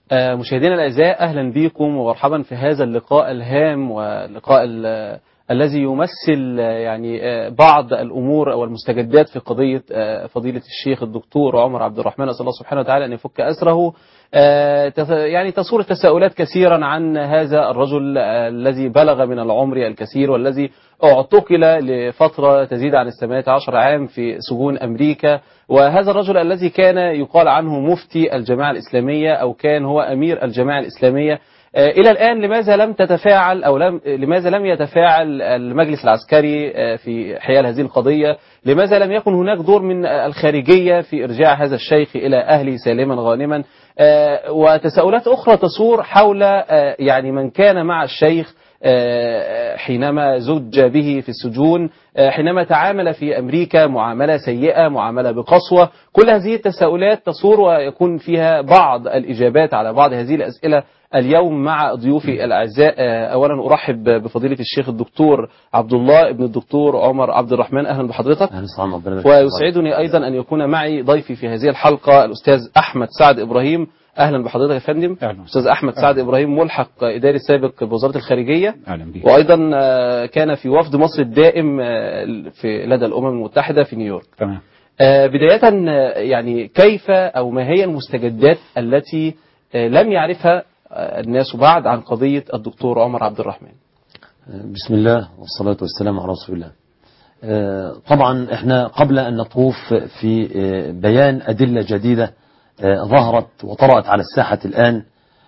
آه، مشاهدينا الأعزاء أهلا بكم ومرحبا في هذا اللقاء الهام واللقاء ال- الذي يمثل آه، يعني آه، بعض الأمور والمستجدات في قضية آه، فضيلة الشيخ الدكتور عمر عبد الرحمن أسأل الله سبحانه وتعالى أن يفك أسره آه، تث- يعني تصور تساؤلات كثيرا عن هذا الرجل آه، الذي بلغ من العمر الكثير والذي اعتقل لفترة تزيد عن الثمانية عشر عام في سجون أمريكا وهذا الرجل الذي كان يقال عنه مفتي الجماعة الإسلامية أو كان هو أمير الجماعة الإسلامية آه، إلى الآن لماذا لم تتفاعل أو لم لماذا لم يتفاعل المجلس العسكري آه، في حيال هذه القضية لماذا لم يكن هناك دور من الخارجية في إرجاع هذا الشيخ إلى أهله سالما غانما آه، وتساؤلات أخرى تصور حول آه، يعني من كان مع الشيخ آه، حينما زج به في السجون آه، حينما تعامل في أمريكا معاملة سيئة معاملة بقسوة كل هذه التساؤلات تصور ويكون فيها بعض الإجابات على بعض هذه الأسئلة اليوم مع ضيوفي الأعزاء آه، أولا أرحب بفضيلة الشيخ الدكتور عبد الله ابن الدكتور عمر عبد الرحمن أهلا بحضرتك أهلا وسهلا ربنا يبارك فيك. ويسعدني أيضا أن يكون معي ضيفي في هذه الحلقة الأستاذ أحمد سعد إبراهيم أهلا بحضرتك يا فندم أهلا. أستاذ أحمد سعد إبراهيم ملحق إداري سابق بوزارة الخارجية اهلا بك وأيضا آه، كان في وفد مصر الدائم آه، في لدى الأمم المتحدة في نيويورك تمام آه، بداية آه، يعني كيف أو ما هي المستجدات التي آه، لم يعرفها آه، الناس بعد عن قضية الدكتور عمر عبد الرحمن بسم الله والصلاة والسلام على رسول الله آه، طبعا احنا قبل أن نطوف في آه، بيان أدلة جديدة آه، ظهرت وطرأت على الساحة الآن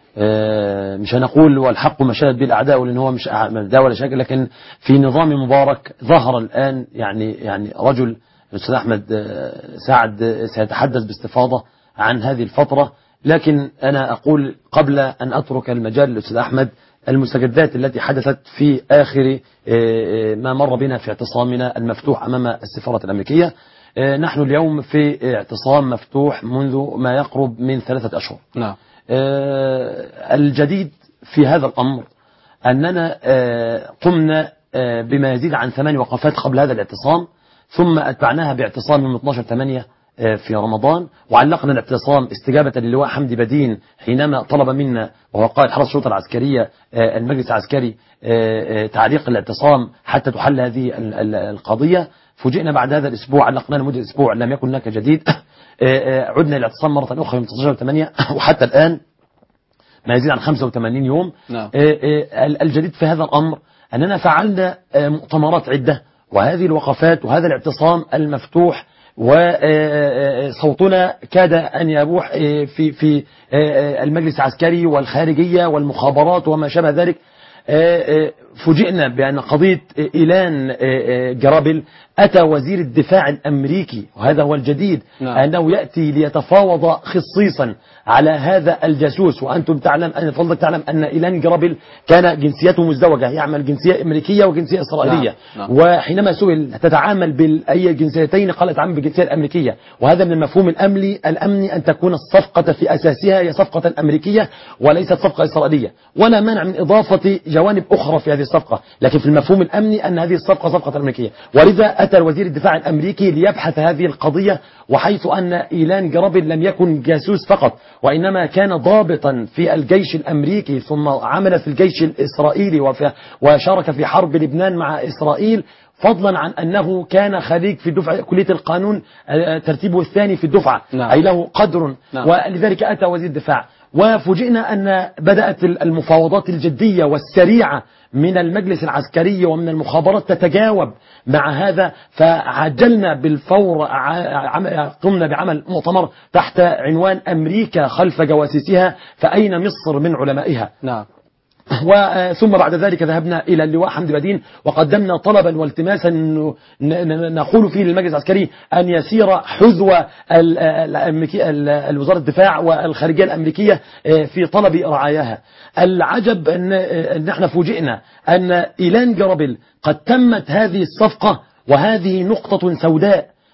آه، مش هنقول والحق ما شاهد به الأعداء لأن هو مش أع- ده ولا شيء لكن في نظام مبارك ظهر الآن يعني يعني رجل الأستاذ أحمد آه، سعد آه، سيتحدث باستفاضة عن هذه الفترة لكن أنا أقول قبل أن أترك المجال للأستاذ أحمد المستجدات التي حدثت في آخر آه، آه، ما مر بنا في اعتصامنا المفتوح أمام السفارة الأمريكية آه، نحن اليوم في اعتصام مفتوح منذ ما يقرب من ثلاثة أشهر نعم آه، الجديد في هذا الأمر أننا آه، قمنا آه، بما يزيد عن ثمان وقفات قبل هذا الاعتصام ثم أتبعناها باعتصام من 12 8 في رمضان وعلقنا الاعتصام استجابة للواء حمدي بدين حينما طلب منا وهو قائد حرس الشرطة العسكرية آه، المجلس العسكري آه، آه، تعليق الاعتصام حتى تحل هذه ال- ال- القضية فوجئنا بعد هذا الأسبوع علقنا لمدة أسبوع لم يكن هناك جديد آه، آه، عدنا الاعتصام مرة أخرى يوم 19 8 وحتى الآن ما يزيد عن 85 يوم نعم. آه، آه، الجديد في هذا الأمر أننا فعلنا آه، مؤتمرات عدة وهذه الوقفات وهذا الاعتصام المفتوح وصوتنا كاد أن يبوح آه، في في آه، آه، المجلس العسكري والخارجية والمخابرات وما شابه ذلك آه، آه، فوجئنا بأن قضية آه، إيلان آه، آه، جرابل أتى وزير الدفاع الأمريكي وهذا هو الجديد نعم. أنه يأتي ليتفاوض خصيصا على هذا الجاسوس وأنتم تعلم أن فضلك تعلم أن إيلان جرابل كان جنسيته مزدوجة يعمل جنسية أمريكية وجنسية إسرائيلية نعم. وحينما سئل تتعامل بأي جنسيتين قال أتعامل بالجنسية الأمريكية وهذا من المفهوم الأمني الأمني أن تكون الصفقة في أساسها هي صفقة أمريكية وليست صفقة إسرائيلية ولا مانع من إضافة جوانب أخرى في هذه الصفقة لكن في المفهوم الأمني أن هذه الصفقة صفقة أمريكية ولذا أتى وزير الدفاع الأمريكي ليبحث هذه القضية وحيث أن إيلان جرابل لم يكن جاسوس فقط وإنما كان ضابطا في الجيش الأمريكي ثم عمل في الجيش الإسرائيلي وفي وشارك في حرب لبنان مع إسرائيل فضلا عن أنه كان خريج في دفعة كلية القانون آه، ترتيبه الثاني في الدفعة نعم. أي له قدر نعم. ولذلك أتى وزير الدفاع وفوجئنا أن بدأت المفاوضات الجدية والسريعة من المجلس العسكري ومن المخابرات تتجاوب مع هذا فعجلنا بالفور ع- عم- قمنا بعمل مؤتمر تحت عنوان أمريكا خلف جواسيسها فأين مصر من علمائها نعم وثم بعد ذلك ذهبنا إلى اللواء حمد بدين وقدمنا طلبا والتماسا ن- ن- نقول فيه للمجلس العسكري أن يسير حذو ال- الأمريكي- ال- الوزارة الدفاع والخارجية الأمريكية آه، في طلب رعاياها العجب أن أن احنا فوجئنا أن إيلان جرابل قد تمت هذه الصفقة وهذه نقطة سوداء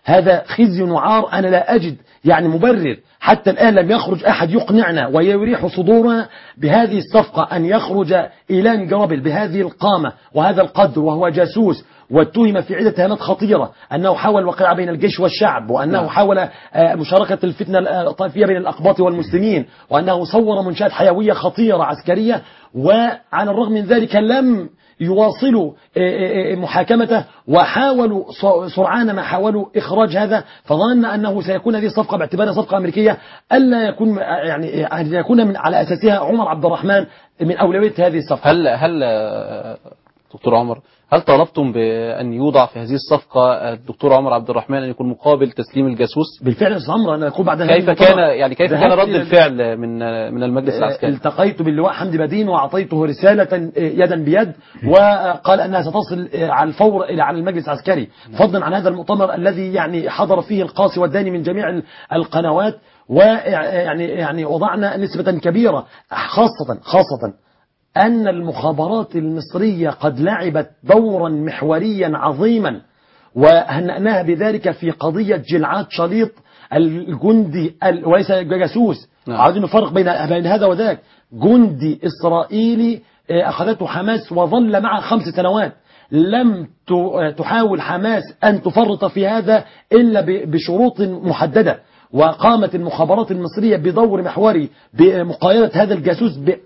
هذا خزي وعار أنا لا أجد يعني مبرر حتى الآن لم يخرج أحد يقنعنا ويريح صدورنا بهذه الصفقة أن يخرج إيلان جرابل بهذه القامة وهذا القدر وهو جاسوس واتهم في عدة اتهامات خطيرة أنه حاول الوقيعة بين الجيش والشعب وأنه نعم. حاول آه، مشاركة الفتنة الطائفية بين الأقباط والمسلمين وأنه صور منشآت حيوية خطيرة عسكرية وعلى الرغم من ذلك لم يواصلوا آه، آه، آه، محاكمته وحاولوا ص- سرعان ما حاولوا إخراج هذا فظن أنه سيكون هذه الصفقة باعتبارها صفقة أمريكية ألا يكون يعني أن يكون من على أساسها عمر عبد الرحمن من أولوية هذه الصفقة هل هل آه، دكتور عمر هل طلبتم بأن يوضع في هذه الصفقة الدكتور عمر عبد الرحمن أن يكون مقابل تسليم الجاسوس بالفعل يا أستاذ عمرو أنا أقول بعد هذه كيف المؤتمر كان يعني كيف كان ذهبت رد إلى- الفعل من من المجلس العسكري؟ التقيت باللواء حمدي بدين وأعطيته رسالة يدا بيد وقال أنها ستصل على الفور إلى على المجلس العسكري فضلا عن هذا المؤتمر الذي يعني حضر فيه القاصي والداني من جميع القنوات ويعني يعني وضعنا نسبة كبيرة خاصة خاصة أن المخابرات المصرية قد لعبت دورا محوريا عظيما وهنأناها بذلك في قضية جلعات شليط الجندي ال- وليس جاسوس نعم. عاوزين نفرق بين بين هذا وذاك جندي إسرائيلي آه، أخذته حماس وظل معه خمس سنوات لم ت- آه، تحاول حماس أن تفرط في هذا إلا ب- بشروط محددة وقامت المخابرات المصرية بدور محوري بمقايضة هذا الجاسوس ب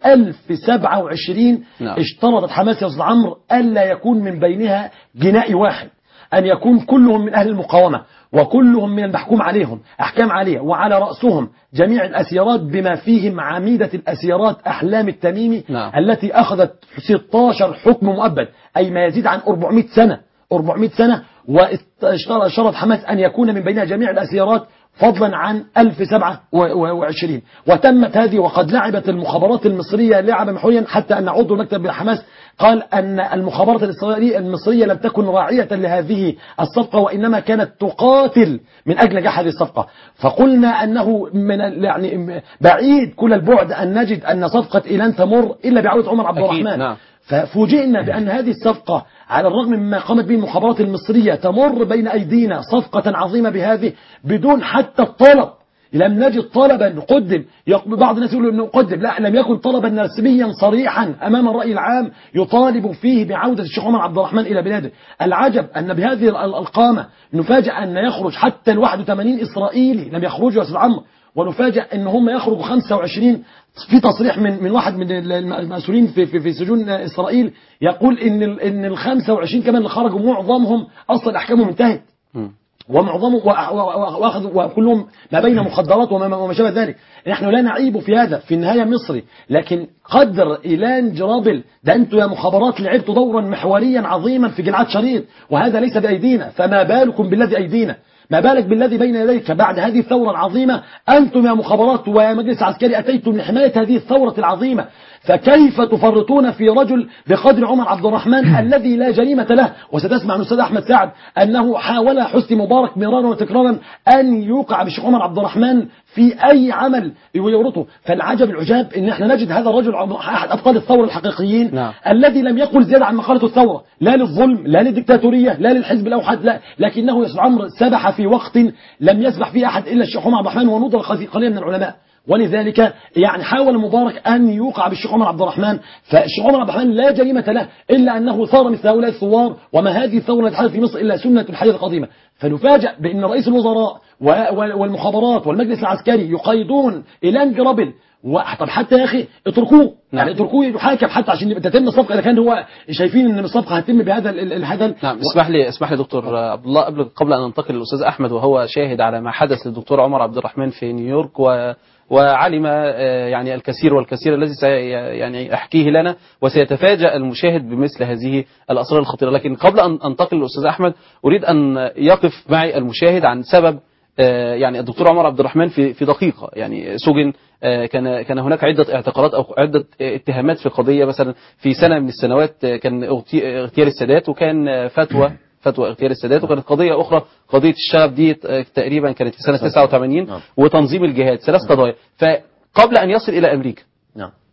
1027 نعم. اشترطت حماس يا أستاذ عمرو ألا يكون من بينها جنائي واحد أن يكون كلهم من أهل المقاومة وكلهم من المحكوم عليهم أحكام عليه وعلى رأسهم جميع الأسيرات بما فيهم عميدة الأسيرات أحلام التميمي نعم. التي أخذت 16 حكم مؤبد أي ما يزيد عن 400 سنة 400 سنة واشترط حماس أن يكون من بينها جميع الأسيرات فضلا عن 1027 وتمت هذه وقد لعبت المخابرات المصرية لعبا محوريا حتى أن عضو مكتب حماس قال أن المخابرات الإسرائيلية المصرية لم تكن راعية لهذه الصفقة وإنما كانت تقاتل من أجل نجاح هذه الصفقة فقلنا أنه من ال- يعني بعيد كل البعد أن نجد أن صفقة إيلان تمر إلا بعودة عمر عبد أكيد، الرحمن نعم. ففوجئنا بأن هذه الصفقة على الرغم مما قامت به المخابرات المصرية تمر بين أيدينا صفقة عظيمة بهذه بدون حتى الطلب لم نجد طلبا قدم يق- بعض الناس يقولوا انه قدم لا لم يكن طلبا رسميا صريحا امام الراي العام يطالب فيه بعوده الشيخ عمر عبد الرحمن الى بلاده العجب ان بهذه ال- القامه نفاجأ ان يخرج حتى ال 81 اسرائيلي لم يخرجوا يا استاذ عمرو ونفاجأ ان هم يخرجوا 25 في تصريح من من واحد من الم- المسؤولين في في, في سجون اسرائيل يقول ان ال- ان ال 25 كمان اللي خرجوا معظمهم اصلا احكامهم انتهت مم. ومعظمهم وأ- وأ- واخذوا وكلهم ما بين مخدرات وما وما شابه ذلك نحن لا نعيب في هذا في النهايه مصري لكن قدر ايلان جرابل ده انتم يا مخابرات لعبتوا دورا محوريا عظيما في جلعاد شريط وهذا ليس بايدينا فما بالكم بالذي ايدينا ما بالك بالذي بين يديك بعد هذه الثورة العظيمة أنتم يا مخابرات ويا مجلس عسكري أتيتم لحماية هذه الثورة العظيمة فكيف تفرطون في رجل بقدر عمر عبد الرحمن الذي لا جريمة له وستسمع من الأستاذ أحمد سعد أنه حاول حسني مبارك مرارا وتكرارا أن يوقع بالشيخ عمر عبد الرحمن في أي عمل يورطه فالعجب العجاب أن احنا نجد هذا الرجل أحد أبطال الثورة الحقيقيين نعم. الذي لم يقل زيادة عن مقالة الثورة لا للظلم لا للدكتاتورية لا للحزب الأوحد لا لكنه يا أستاذ عمرو سبح في وقت لم يسبح فيه أحد إلا الشيخ عمر عبد الرحمن ونضر قليلا من العلماء ولذلك يعني حاول مبارك أن يوقع بالشيخ عمر عبد الرحمن فالشيخ عمر عبد الرحمن لا جريمة له إلا أنه ثار مثل هؤلاء الثوار وما هذه الثورة التي حدثت في مصر إلا سنة الحياة القديمة فنفاجأ بأن رئيس الوزراء و- و- والمخابرات والمجلس العسكري يقيدون إيلان جرابل و- طب حتى يا أخي اتركوه يعني اتركوه يحاكم حتى عشان يبقى تتم الصفقة إذا كان هو شايفين أن الصفقة هتتم بهذا ال- ال- هذا ال- نعم اسمح لي اسمح لي دكتور عبد الله قبل قبل ان ننتقل للاستاذ احمد وهو شاهد على ما حدث للدكتور عمر عبد الرحمن في نيويورك و وعلم آه، يعني الكثير والكثير الذي سي يعني احكيه لنا وسيتفاجأ المشاهد بمثل هذه الاسرار الخطيره لكن قبل ان انتقل للاستاذ احمد اريد ان يقف معي المشاهد عن سبب آه، يعني الدكتور عمر عبد الرحمن في في دقيقه يعني سجن آه، كان كان هناك عده اعتقالات او عده اتهامات في قضيه مثلا في سنه من السنوات آه، كان اغتي- اغتيال السادات وكان آه، فتوى فتوى اغتيال السادات وكانت قضيه اخرى قضيه الشغب دي آه، تقريبا كانت في سنه 89 نعم. وتنظيم الجهاد ثلاث قضايا فقبل ان يصل الى امريكا نعم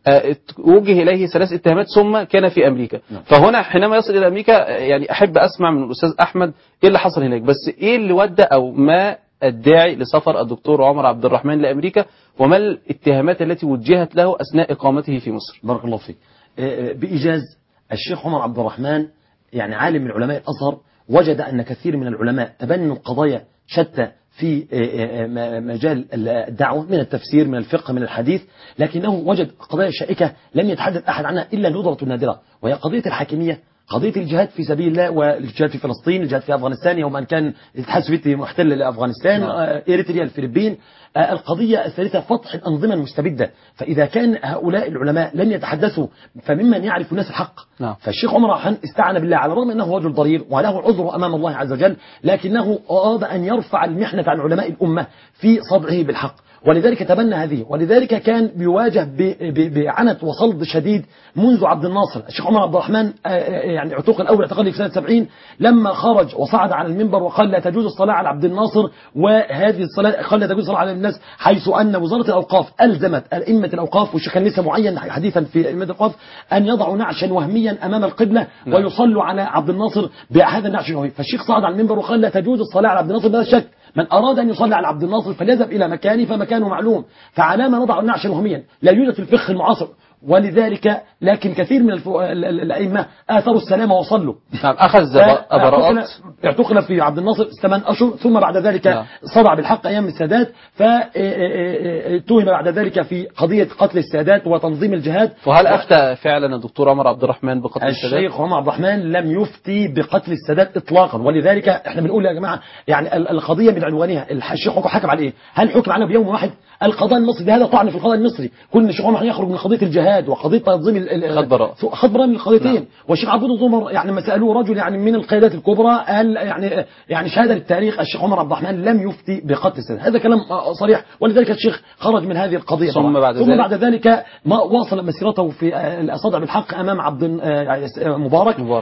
آه، ات- وجه اليه ثلاث اتهامات ثم كان في امريكا نعم. فهنا حينما يصل الى امريكا آه، يعني احب اسمع من الاستاذ احمد ايه اللي حصل هناك بس ايه اللي ودى او ما الداعي لسفر الدكتور عمر عبد الرحمن لامريكا وما الاتهامات التي وجهت له اثناء اقامته في مصر بارك الله فيك آه، بإيجاز الشيخ عمر عبد الرحمن يعني عالم من علماء الأزهر وجد أن كثير من العلماء تبنوا قضايا شتى في آه، آه، م- مجال الدعوة من التفسير من الفقه من الحديث لكنه وجد قضايا شائكة لم يتحدث أحد عنها إلا ندرة نادرة وهي قضية الحاكمية قضية الجهاد في سبيل الله والجهاد في فلسطين الجهاد في أفغانستان يوم أن كان الاتحاد السوفيتي محتل لأفغانستان نعم. آه، إريتريا الفلبين آه، القضية الثالثة فتح الأنظمة المستبدة فإذا كان هؤلاء العلماء لم يتحدثوا فممن يعرف الناس الحق نعم. فالشيخ عمر رحمن استعان بالله على الرغم أنه رجل ضرير وله العذر أمام الله عز وجل لكنه أراد أن يرفع المحنة عن علماء الأمة في صدعه بالحق ولذلك تبنى هذه ولذلك كان بيواجه ب- ب- بعنت وصلد شديد منذ عبد الناصر الشيخ عمر عبد الرحمن آه، آه، يعني اعتق الأول اعتقل في سنة 70 لما خرج وصعد على المنبر وقال لا تجوز الصلاة على عبد الناصر وهذه الصلاة قال لا تجوز الصلاة على الناس حيث أن وزارة الأوقاف ألزمت أئمة الأوقاف والشيخ كان لسه معين حديثا في أئمة الأوقاف أن يضعوا نعشا وهميا أمام القبلة نعم. ويصلوا على عبد الناصر بهذا النعش الوهمي فالشيخ صعد على المنبر وقال لا تجوز الصلاة على عبد الناصر بلا شك من أراد أن يصلي على عبد الناصر فليذهب إلى مكانه فمكانه معلوم فعلى ما نضع النعش الوهميا لا يوجد في الفقه المعاصر ولذلك لكن كثير من الف- ال- ال- الأئمة آثروا السلام وصلوا نعم اخذ براءات اعتقل اعتقل في عبد الناصر ثمان اشهر ثم بعد ذلك نعم. صدع بالحق ايام السادات فاتهم بعد ذلك في قضيه قتل السادات وتنظيم الجهاد وهل افتى فعلا الدكتور عمر عبد الرحمن بقتل السادات؟ الشيخ عمر عبد الرحمن لم يفتي بقتل السادات اطلاقا ولذلك احنا بنقول يا جماعه يعني ال- القضيه من عنوانها الح- الشيخ حكم حكم على ايه؟ هل حكم عليها بيوم واحد؟ القضاء المصري ده هذا طعن في القضاء المصري كل الشيخ عمر يخرج من قضيه الجهاد وقضيه تنظيم ال- ال- خد براءة. خد براءة من القضيتين نعم. والشيخ عبود الزمر يعني لما سالوه رجل يعني من القيادات الكبرى قال يعني يعني شهاده للتاريخ الشيخ عمر عبد الرحمن لم يفتي بقتل السادات هذا كلام آه، صريح ولذلك الشيخ خرج من هذه القضيه ثم طبعاً. بعد ثم ذلك؟ بعد ذلك ما واصل مسيرته في آه، الصدع بالحق امام عبد آه، مبارك مبارك.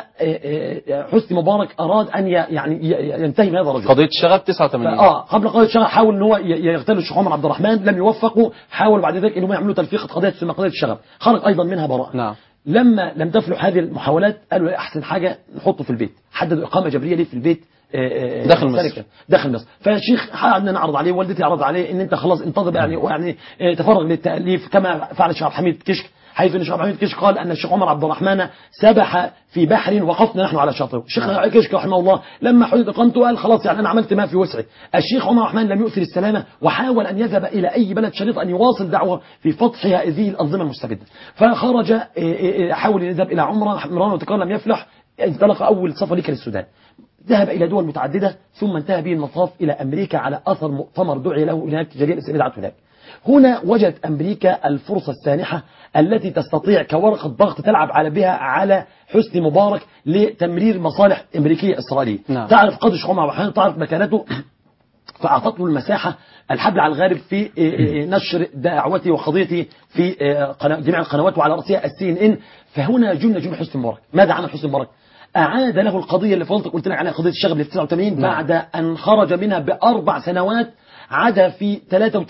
وحسني مبارك اراد ان ي- يعني ي- ينتهي من هذا الرجل قضيه الشغب 89 اه قبل قضيه الشغب حاول ان هو ي- يغتال الشيخ عمر عبد الرحمن لم يوفقوا حاولوا بعد ذلك انهم يعملوا تلفيق قضيه تسمى قضيه الشغب خرج ايضا منها براءه نعم لما لم تفلح هذه المحاولات قالوا احسن حاجه نحطه في البيت حددوا اقامه جبريه ليه في البيت آه، آه، داخل سنة مصر. كده. داخل مصر فالشيخ قعدنا نعرض عليه والدتي عرض عليه ان انت خلاص انتظر يعني يعني آه، تفرغ للتاليف كما فعل الشيخ عبد الحميد كشك حيث ان الشيخ عبد الحميد كشك قال ان الشيخ عمر عبد الرحمن سبح في بحر وقفنا نحن على شاطئه الشيخ كشك رحمه الله لما حدد اقامته قال خلاص يعني انا عملت ما في وسعي الشيخ عمر عبد الرحمن لم يؤثر السلامه وحاول ان يذهب الى اي بلد شريط ان يواصل دعوه في فتح هذه الانظمه المستبده فخرج آه، آه، آه، حاول ان يذهب الى عمره مران وتكرر لم يفلح انطلق اول سفر لك للسودان ذهب إلى دول متعددة ثم انتهى به المطاف إلى أمريكا على أثر مؤتمر دعي له هناك جليل الإسلامية دعته هناك هنا وجدت أمريكا الفرصة السانحة التي تستطيع كورقة ضغط تلعب على بها على حسني مبارك لتمرير مصالح أمريكية إسرائيلية نعم. تعرف قدر الشيخ عمر عبد الرحمن تعرف مكانته فأعطت له المساحة الحبل على الغارب في إيه إيه نشر دعوته وقضيته في إيه قنا- جميع القنوات وعلى رأسها السي ان ان فهنا جنة جنة حسني مبارك ماذا عمل حسني مبارك أعاد له القضية اللي فضلتك قلت لك عليها قضية الشغب اللي في 89 بعد أن خرج منها بأربع سنوات عاد في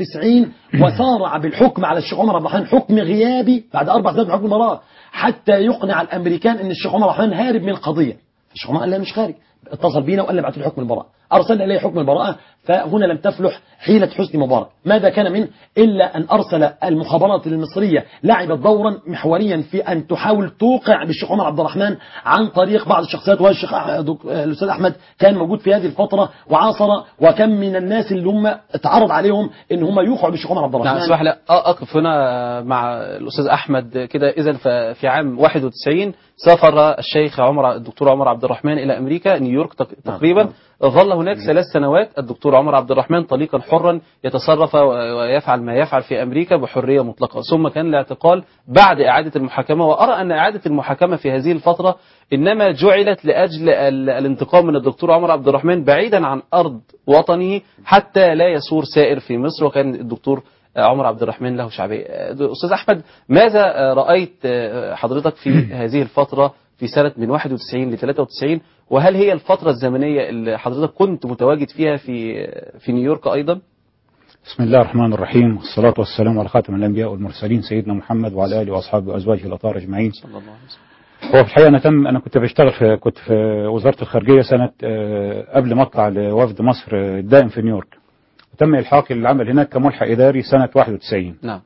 93 وسارع بالحكم على الشيخ عمر عبد الرحمن حكم غيابي بعد أربع سنوات من حكم المرأة حتى يقنع الأمريكان أن الشيخ عمر عبد الرحمن هارب من القضية الشيخ عمر قال لا مش خارج اتصل بينا وقال لي ابعت لي حكم البراءة أرسلنا إليه حكم البراءة فهنا لم تفلح حيلة حسني مبارك ماذا كان منه إلا أن أرسل المخابرات المصرية لعبت دورا محوريا في أن تحاول توقع بالشيخ عمر عبد الرحمن عن طريق بعض الشخصيات والشيخ أح- دك- الأستاذ أحمد كان موجود في هذه الفترة وعاصر وكم من الناس اللي هم اتعرض عليهم ان هم يوقعوا بالشيخ عمر عبد نعم الرحمن اسمح لي اقف هنا مع الاستاذ احمد كده اذا في عام 91 سافر الشيخ عمر الدكتور عمر عبد الرحمن الى امريكا نيويورك تق- نعم. تقريبا ظل هناك ثلاث سنوات الدكتور عمر عبد الرحمن طليقا حرا يتصرف و- ويفعل ما يفعل في امريكا بحريه مطلقه ثم كان الاعتقال بعد اعاده المحاكمه وارى ان اعاده المحاكمه في هذه الفتره انما جعلت لاجل ال- الانتقام من الدكتور عمر عبد الرحمن بعيدا عن ارض وطنه حتى لا يثور سائر في مصر وكان الدكتور عمر عبد الرحمن له شعبيه استاذ احمد ماذا رايت حضرتك في هذه الفتره في سنه من 91 ل 93 وهل هي الفتره الزمنيه اللي حضرتك كنت متواجد فيها في في نيويورك ايضا بسم الله الرحمن الرحيم والصلاة والسلام على خاتم الأنبياء والمرسلين سيدنا محمد وعلى آله وأصحابه وأزواجه الأطهار أجمعين صلى الله عليه وسلم هو في الحقيقة أنا تم أنا كنت بشتغل في كنت في وزارة الخارجية سنة آه، قبل ما أطلع لوفد مصر آه، الدائم في نيويورك وتم إلحاقي للعمل هناك كملحق إداري سنة 91 نعم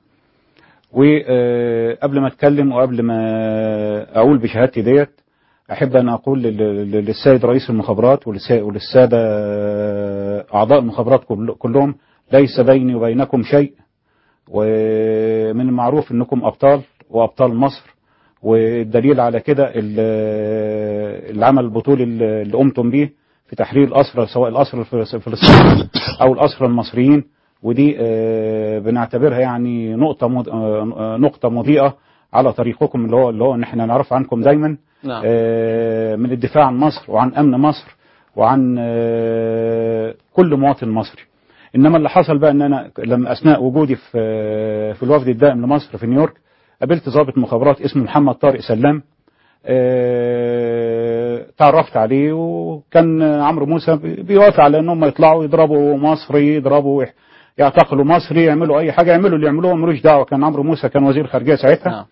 وقبل ما أتكلم وقبل ما أقول بشهادتي ديت أحب أن أقول لل- لل- للسيد رئيس المخابرات وللس- وللسادة آه، أعضاء المخابرات كل- كلهم ليس بيني وبينكم شيء ومن المعروف أنكم أبطال وأبطال مصر والدليل على كده ال- العمل البطولي اللي قمتم به في تحرير الأسرى سواء الأسرى الفلس- الفلسطينيين أو الأسرى المصريين ودي آه، بنعتبرها يعني نقطة مض- آه، نقطة مضيئة على طريقكم اللي هو اللي هو ان احنا نعرف عنكم دايما نعم آه، من الدفاع عن مصر وعن امن مصر وعن آه، كل مواطن مصري انما اللي حصل بقى ان انا لما اثناء وجودي في آه، في الوفد الدائم لمصر في نيويورك قابلت ضابط مخابرات اسمه محمد طارق سلام آه، تعرفت عليه وكان عمرو موسى بي- بيوافق على ان هم يطلعوا يضربوا مصري يضربوا يح- يعتقلوا مصري يعملوا اي حاجه يعملوا اللي يعملوه ملوش دعوه كان عمرو موسى كان وزير خارجيه ساعتها نعم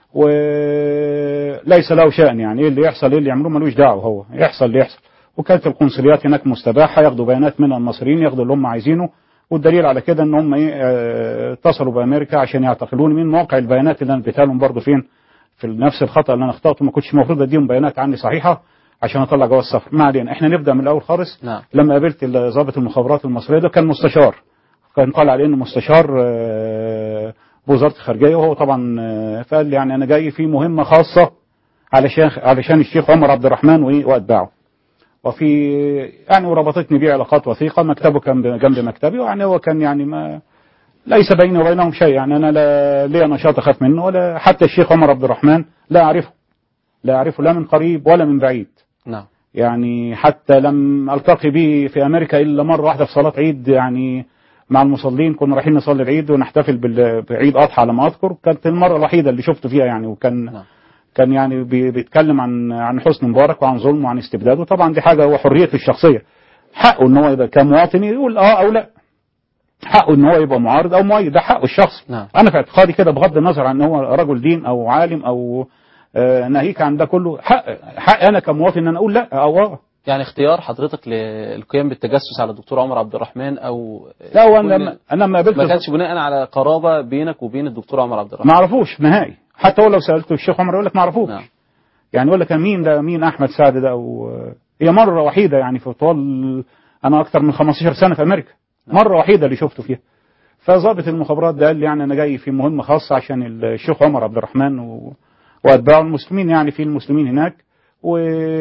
وليس له شأن يعني ايه اللي يحصل ايه اللي يعملوه ملوش دعوه هو يحصل اللي يحصل وكانت القنصليات هناك مستباحه ياخدوا بيانات من المصريين ياخدوا اللي هم عايزينه والدليل على كده ان هم ايه آه، اتصلوا بامريكا عشان يعتقلوني من موقع البيانات اللي انا اديتها لهم برضه فين في نفس الخطا اللي انا اخطاته ما كنتش المفروض اديهم بيانات عني صحيحه عشان اطلع جواز سفر ما علينا احنا نبدا من الاول خالص نعم لما قابلت ضابط المخابرات المصريه ده كان مستشار كان طالع عليه انه مستشار آه، بوزاره الخارجيه وهو طبعا آه، فقال لي يعني انا جاي في مهمه خاصه علشان علشان الشيخ عمر عبد الرحمن وإيه واتباعه وفي يعني وربطتني بيه علاقات وثيقه مكتبه كان جنب مكتبي ويعني هو كان يعني ما ليس بيني وبينهم شيء يعني انا لا ليا نشاط اخاف منه ولا حتى الشيخ عمر عبد الرحمن لا اعرفه لا اعرفه لا من قريب ولا من بعيد نعم يعني حتى لم التقي به في امريكا الا مره واحده في صلاه عيد يعني مع المصلين كنا رايحين نصلي العيد ونحتفل بال- بعيد اضحى على ما اذكر كانت المره الوحيده اللي شفته فيها يعني وكان نعم. كان يعني بي- بيتكلم عن عن حسني مبارك وعن ظلم وعن استبداد وطبعا دي حاجه هو حريته الشخصيه حقه ان هو يبقى كمواطن يقول اه او لا حقه ان هو يبقى معارض او مؤيد ده حقه الشخصي نعم. انا في اعتقادي كده بغض النظر عن ان هو رجل دين او عالم او آه ناهيك عن ده كله حق حق انا كمواطن ان انا اقول لا او اه يعني اختيار حضرتك للقيام بالتجسس على الدكتور عمر عبد الرحمن او لا هو كل- انا لما انا لما قابلت ما كانش بناء على قرابه بينك وبين الدكتور عمر عبد الرحمن ما اعرفوش نهائي حتى هو لو سالته الشيخ عمر يقول لك ما اعرفوش نعم يعني يقول لك مين ده مين احمد سعد ده او هي مره وحيده يعني في طوال انا اكتر من 15 سنه في امريكا مره وحيده اللي شفته فيها فضابط المخابرات ده قال لي يعني انا جاي في مهمه خاصه عشان الشيخ عمر عبد الرحمن و... واتباعه المسلمين يعني في المسلمين هناك و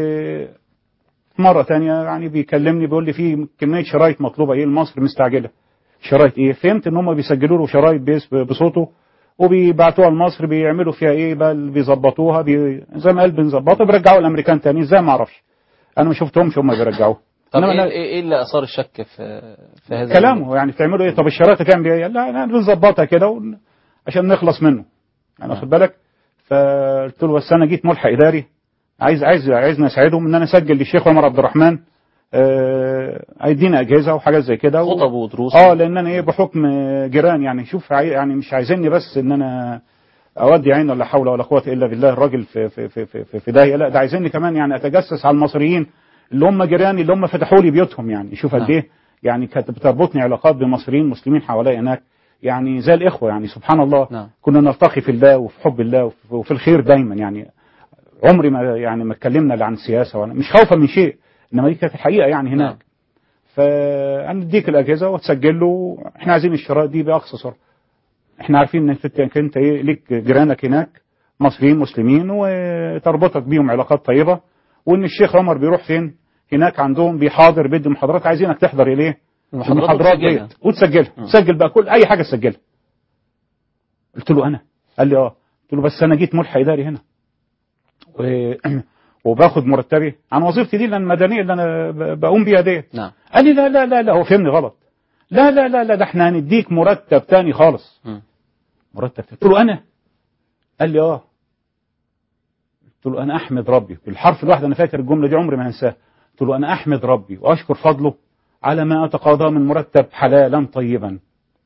مرة تانية يعني بيكلمني بيقول لي في كمية شرايط مطلوبة ايه لمصر مستعجلة شرايط ايه فهمت ان هم بيسجلوا له شرايط بيس- بصوته وبيبعتوها لمصر بيعملوا فيها ايه بقى اللي بيظبطوها بي... زي ما قال بنظبطها بيرجعوها الامريكان تاني ازاي ما اعرفش انا ما شفتهمش هم بيرجعوها طب إنما ايه أنا- ايه إيه اللي اثار الشك في في هذا كلامه يعني بتعملوا ايه طب الشرايط كام بيها لا لا بنظبطها كده ون... عشان نخلص منه يعني واخد بالك فقلت له بس انا جيت ملحق اداري عايز عايز عايزني اساعدهم ان انا اسجل للشيخ عمر عبد الرحمن آه، هيدينا اجهزه وحاجات زي كده و... خطب ودروس اه لان انا ايه بحكم جيران يعني شوف عاي- يعني مش عايزيني بس ان انا اودي عين ولا حول ولا قوه الا بالله الراجل في في في في, في, في داهيه لا ده عايزيني كمان يعني اتجسس على المصريين اللي هم جيراني اللي هم فتحوا لي بيوتهم يعني شوف قد نعم. ايه يعني كانت بتربطني علاقات بمصريين مسلمين حواليا هناك يعني زي الاخوه يعني سبحان الله نعم. كنا نلتقي في الله وفي حب الله وفي, وفي الخير دايما يعني عمري ما يعني ما اتكلمنا لا عن سياسه ولا مش خوفا من شيء انما دي كانت الحقيقه يعني هناك نعم. فنديك الاجهزه وتسجل له احنا عايزين الشرايط دي باقصى سرعه احنا عارفين انك انت انت ايه ليك جيرانك هناك مصريين مسلمين وتربطك بيهم علاقات طيبه وان الشيخ عمر بيروح فين هناك عندهم بيحاضر بيدي محاضرات عايزينك تحضر اليه المحاضرات المحاضرات وتسجلها. ديت وتسجلها م. تسجل بقى كل اي حاجه تسجلها قلت له انا قال لي اه قلت له بس انا جيت ملحق اداري هنا و... وباخد مرتبي عن وظيفتي دي لان المدنيه اللي انا ب- بقوم بيها ديت نعم قال لي لا لا لا لا هو فهمني غلط لا لا لا لا ده احنا هنديك مرتب تاني خالص مم. مرتب تاني. قلت له انا قال لي اه قلت له انا احمد ربي بالحرف الواحد انا فاكر الجمله دي عمري ما هنساها قلت له انا احمد ربي واشكر فضله على ما اتقاضاه من مرتب حلالا طيبا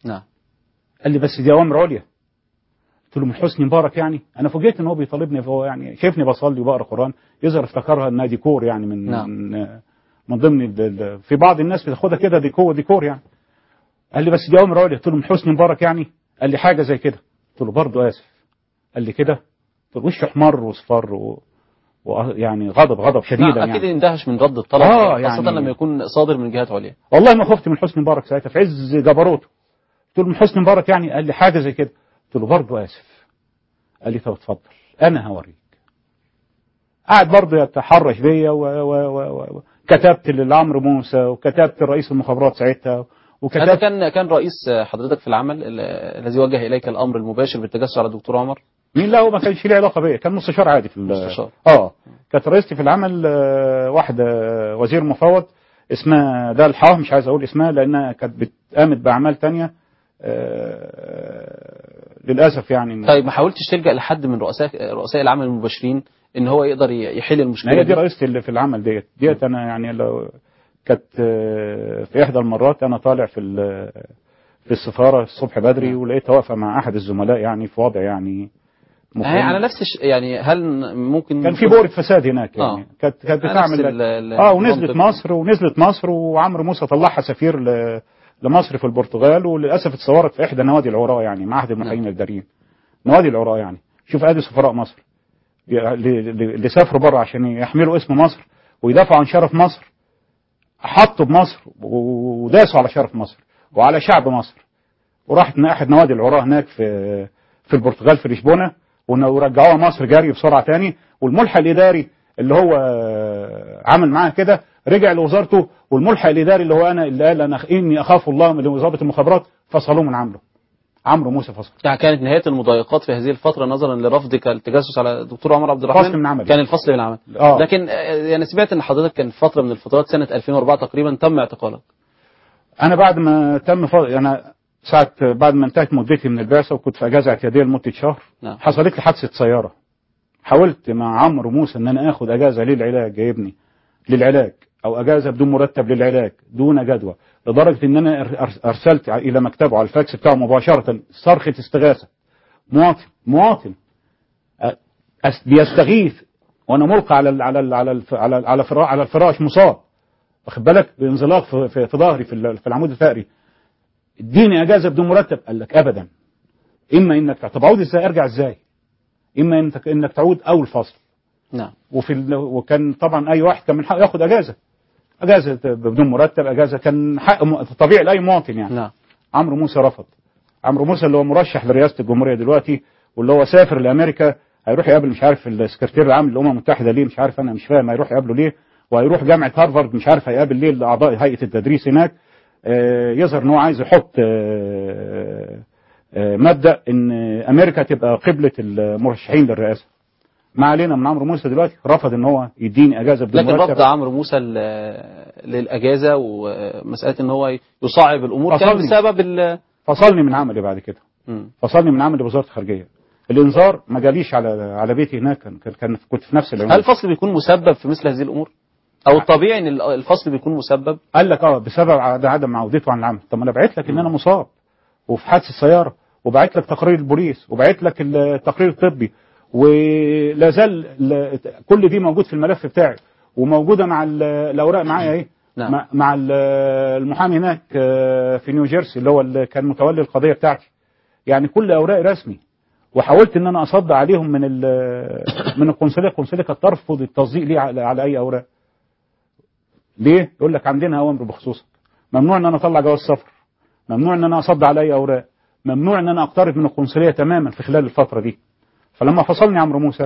نعم قال لي بس دي اوامر عليا قلت له من حسني مبارك يعني انا فوجئت ان هو بيطالبني فهو يعني شايفني بصلي وبقرا قران يظهر افتكرها انها ديكور يعني من نعم. من, من ضمن ال- ال- في بعض الناس بتاخدها كده ديكور ديكور يعني قال لي بس دي اوامر عليا قلت له من حسني مبارك يعني قال لي حاجه زي كده قلت له برضه اسف قال لي كده قلت له وشه احمر واصفر و... و... يعني غضب غضب شديدا نعم أكيد يعني اندهش من رد الطلب آه، خاصة يعني- لما يكون صادر من جهات عليا والله ما خفت من حسني مبارك ساعتها في عز جبروته قلت له من حسني مبارك يعني قال لي حاجه زي كده قلت له برضه اسف قال لي طب اتفضل انا هوريك قعد برضه يتحرش بيا و- و- و- و- وكتبت لعمرو موسى وكتبت لرئيس المخابرات ساعتها هذا وكتبت كان كان رئيس حضرتك في العمل ال- الذي وجه اليك الامر المباشر بالتجسس على الدكتور عمر مين لا هو ما كانش ليه علاقه بيا كان مستشار عادي في ال- مستشار. اه كانت رئيستي في العمل آه، واحده آه، وزير مفوض اسمها ده الحاه مش عايز اقول اسمها لانها كانت بتقامت باعمال تانية آه، للاسف يعني طيب ما حاولتش تلجا لحد من رؤساء رؤساء العمل المباشرين ان هو يقدر ي- يحل ما المشكله هي دي دي رئيستي اللي في العمل ديت ديت انا يعني لو كانت آه، في احدى المرات انا طالع في ال- في السفاره الصبح بدري ولقيتها واقفه مع احد الزملاء يعني في وضع يعني هي مخيف. على نفس الش... يعني هل ممكن كان في بورة فساد هناك يعني آه. كانت كانت على نفس بتعمل ال- ال- اه ونزلت المنطق. مصر ونزلت مصر وعمرو موسى طلعها سفير ل... لمصر في البرتغال وللاسف اتصورت في احدى نوادي العراة يعني معهد المحامين الدارين نوادي العراة يعني شوف ادي سفراء مصر اللي اللي سافروا بره عشان يحملوا اسم مصر ويدافعوا عن شرف مصر حطوا بمصر و- وداسوا على شرف مصر وعلى شعب مصر وراحت من احد نوادي العراة هناك في في البرتغال في لشبونه ون- ورجعوها مصر جري بسرعه تاني والملحق الاداري اللي هو عمل معاها كده رجع لوزارته والملحق الاداري اللي هو انا اللي قال انا اني اخاف الله من ضابط المخابرات فصلوه من عمرو عمرو موسى فصل يعني كانت نهايه المضايقات في هذه الفتره نظرا لرفضك التجسس على الدكتور عمر عبد الرحمن فصل من عمل. كان الفصل من العمل آه. لكن آه، يعني سمعت ان حضرتك كان في فتره من الفترات سنه 2004 تقريبا تم اعتقالك انا بعد ما تم ف... انا ساعه بعد ما انتهت مدتي من البعثه وكنت في اجازه اعتياديه لمده شهر نعم. حصلت لي حادثه سياره حاولت مع عمرو موسى ان انا اخد اجازه للعلاج يا ابني للعلاج او اجازه بدون مرتب للعلاج دون جدوى لدرجه ان انا أر- أر- ارسلت الى مكتبه على الفاكس بتاعه مباشره صرخه استغاثه مواطن مواطن أ- أس- بيستغيث وانا ملقى على ال على ال على ال على ال على, فرا- على الفراش مصاب واخد بالك بانزلاق في, في, في ظهري في, ال- في العمود الفقري اديني اجازه بدون مرتب قال لك ابدا اما انك طب اعود ازاي ارجع ازاي اما انك انك تعود اول فصل نعم وفي ال... وكان طبعا اي واحد كان من حقه ياخد اجازه اجازه بدون مرتب اجازه كان حق م... طبيعي لاي مواطن يعني نعم عمرو موسى رفض عمرو موسى اللي هو مرشح لرئاسه الجمهوريه دلوقتي واللي هو سافر لامريكا هيروح يقابل مش عارف السكرتير العام للامم المتحده ليه مش عارف انا مش فاهم هيروح يقابله ليه وهيروح جامعه هارفارد مش عارف هيقابل ليه اعضاء هيئه التدريس هناك آه، يظهر ان هو عايز يحط آه، آه، مبدا ان امريكا تبقى قبله المرشحين للرئاسه ما علينا من عمرو موسى دلوقتي رفض ان هو يديني اجازه بدون لكن مرتب رفض عمرو موسى ل- للاجازه ومساله ان هو يصعب الامور كان فصلني. بسبب ال فصلني من عملي بعد كده مم. فصلني من عمل وزاره الخارجيه الانذار ما جاليش على على بيتي هناك كان كان كنت في نفس العنوان هل الفصل بيكون مسبب في مثل هذه الامور او الطبيعي ان الفصل بيكون مسبب قال لك اه بسبب عد- عدم عودته عن العمل طب ما انا بعت لك ان انا مصاب وفي حادث السياره وبعت لك تقرير البوليس وبعت لك التقرير الطبي ولا زال ل- كل دي موجود في الملف بتاعي وموجوده مع ال- الاوراق معايا ايه نعم. مع, مع ال- المحامي هناك آه، في نيوجيرسي اللي هو اللي كان متولي القضيه بتاعتي يعني كل اوراقي رسمي وحاولت ان انا اصد عليهم من ال- من القنصليه القنصليه كانت ترفض التصديق لي على, على اي اوراق ليه يقول لك عندنا اوامر بخصوصك ممنوع ان انا اطلع جواز سفر ممنوع ان انا اصد على اي اوراق ممنوع ان انا اقترب من القنصليه تماما في خلال الفتره دي فلما فصلني عمرو موسى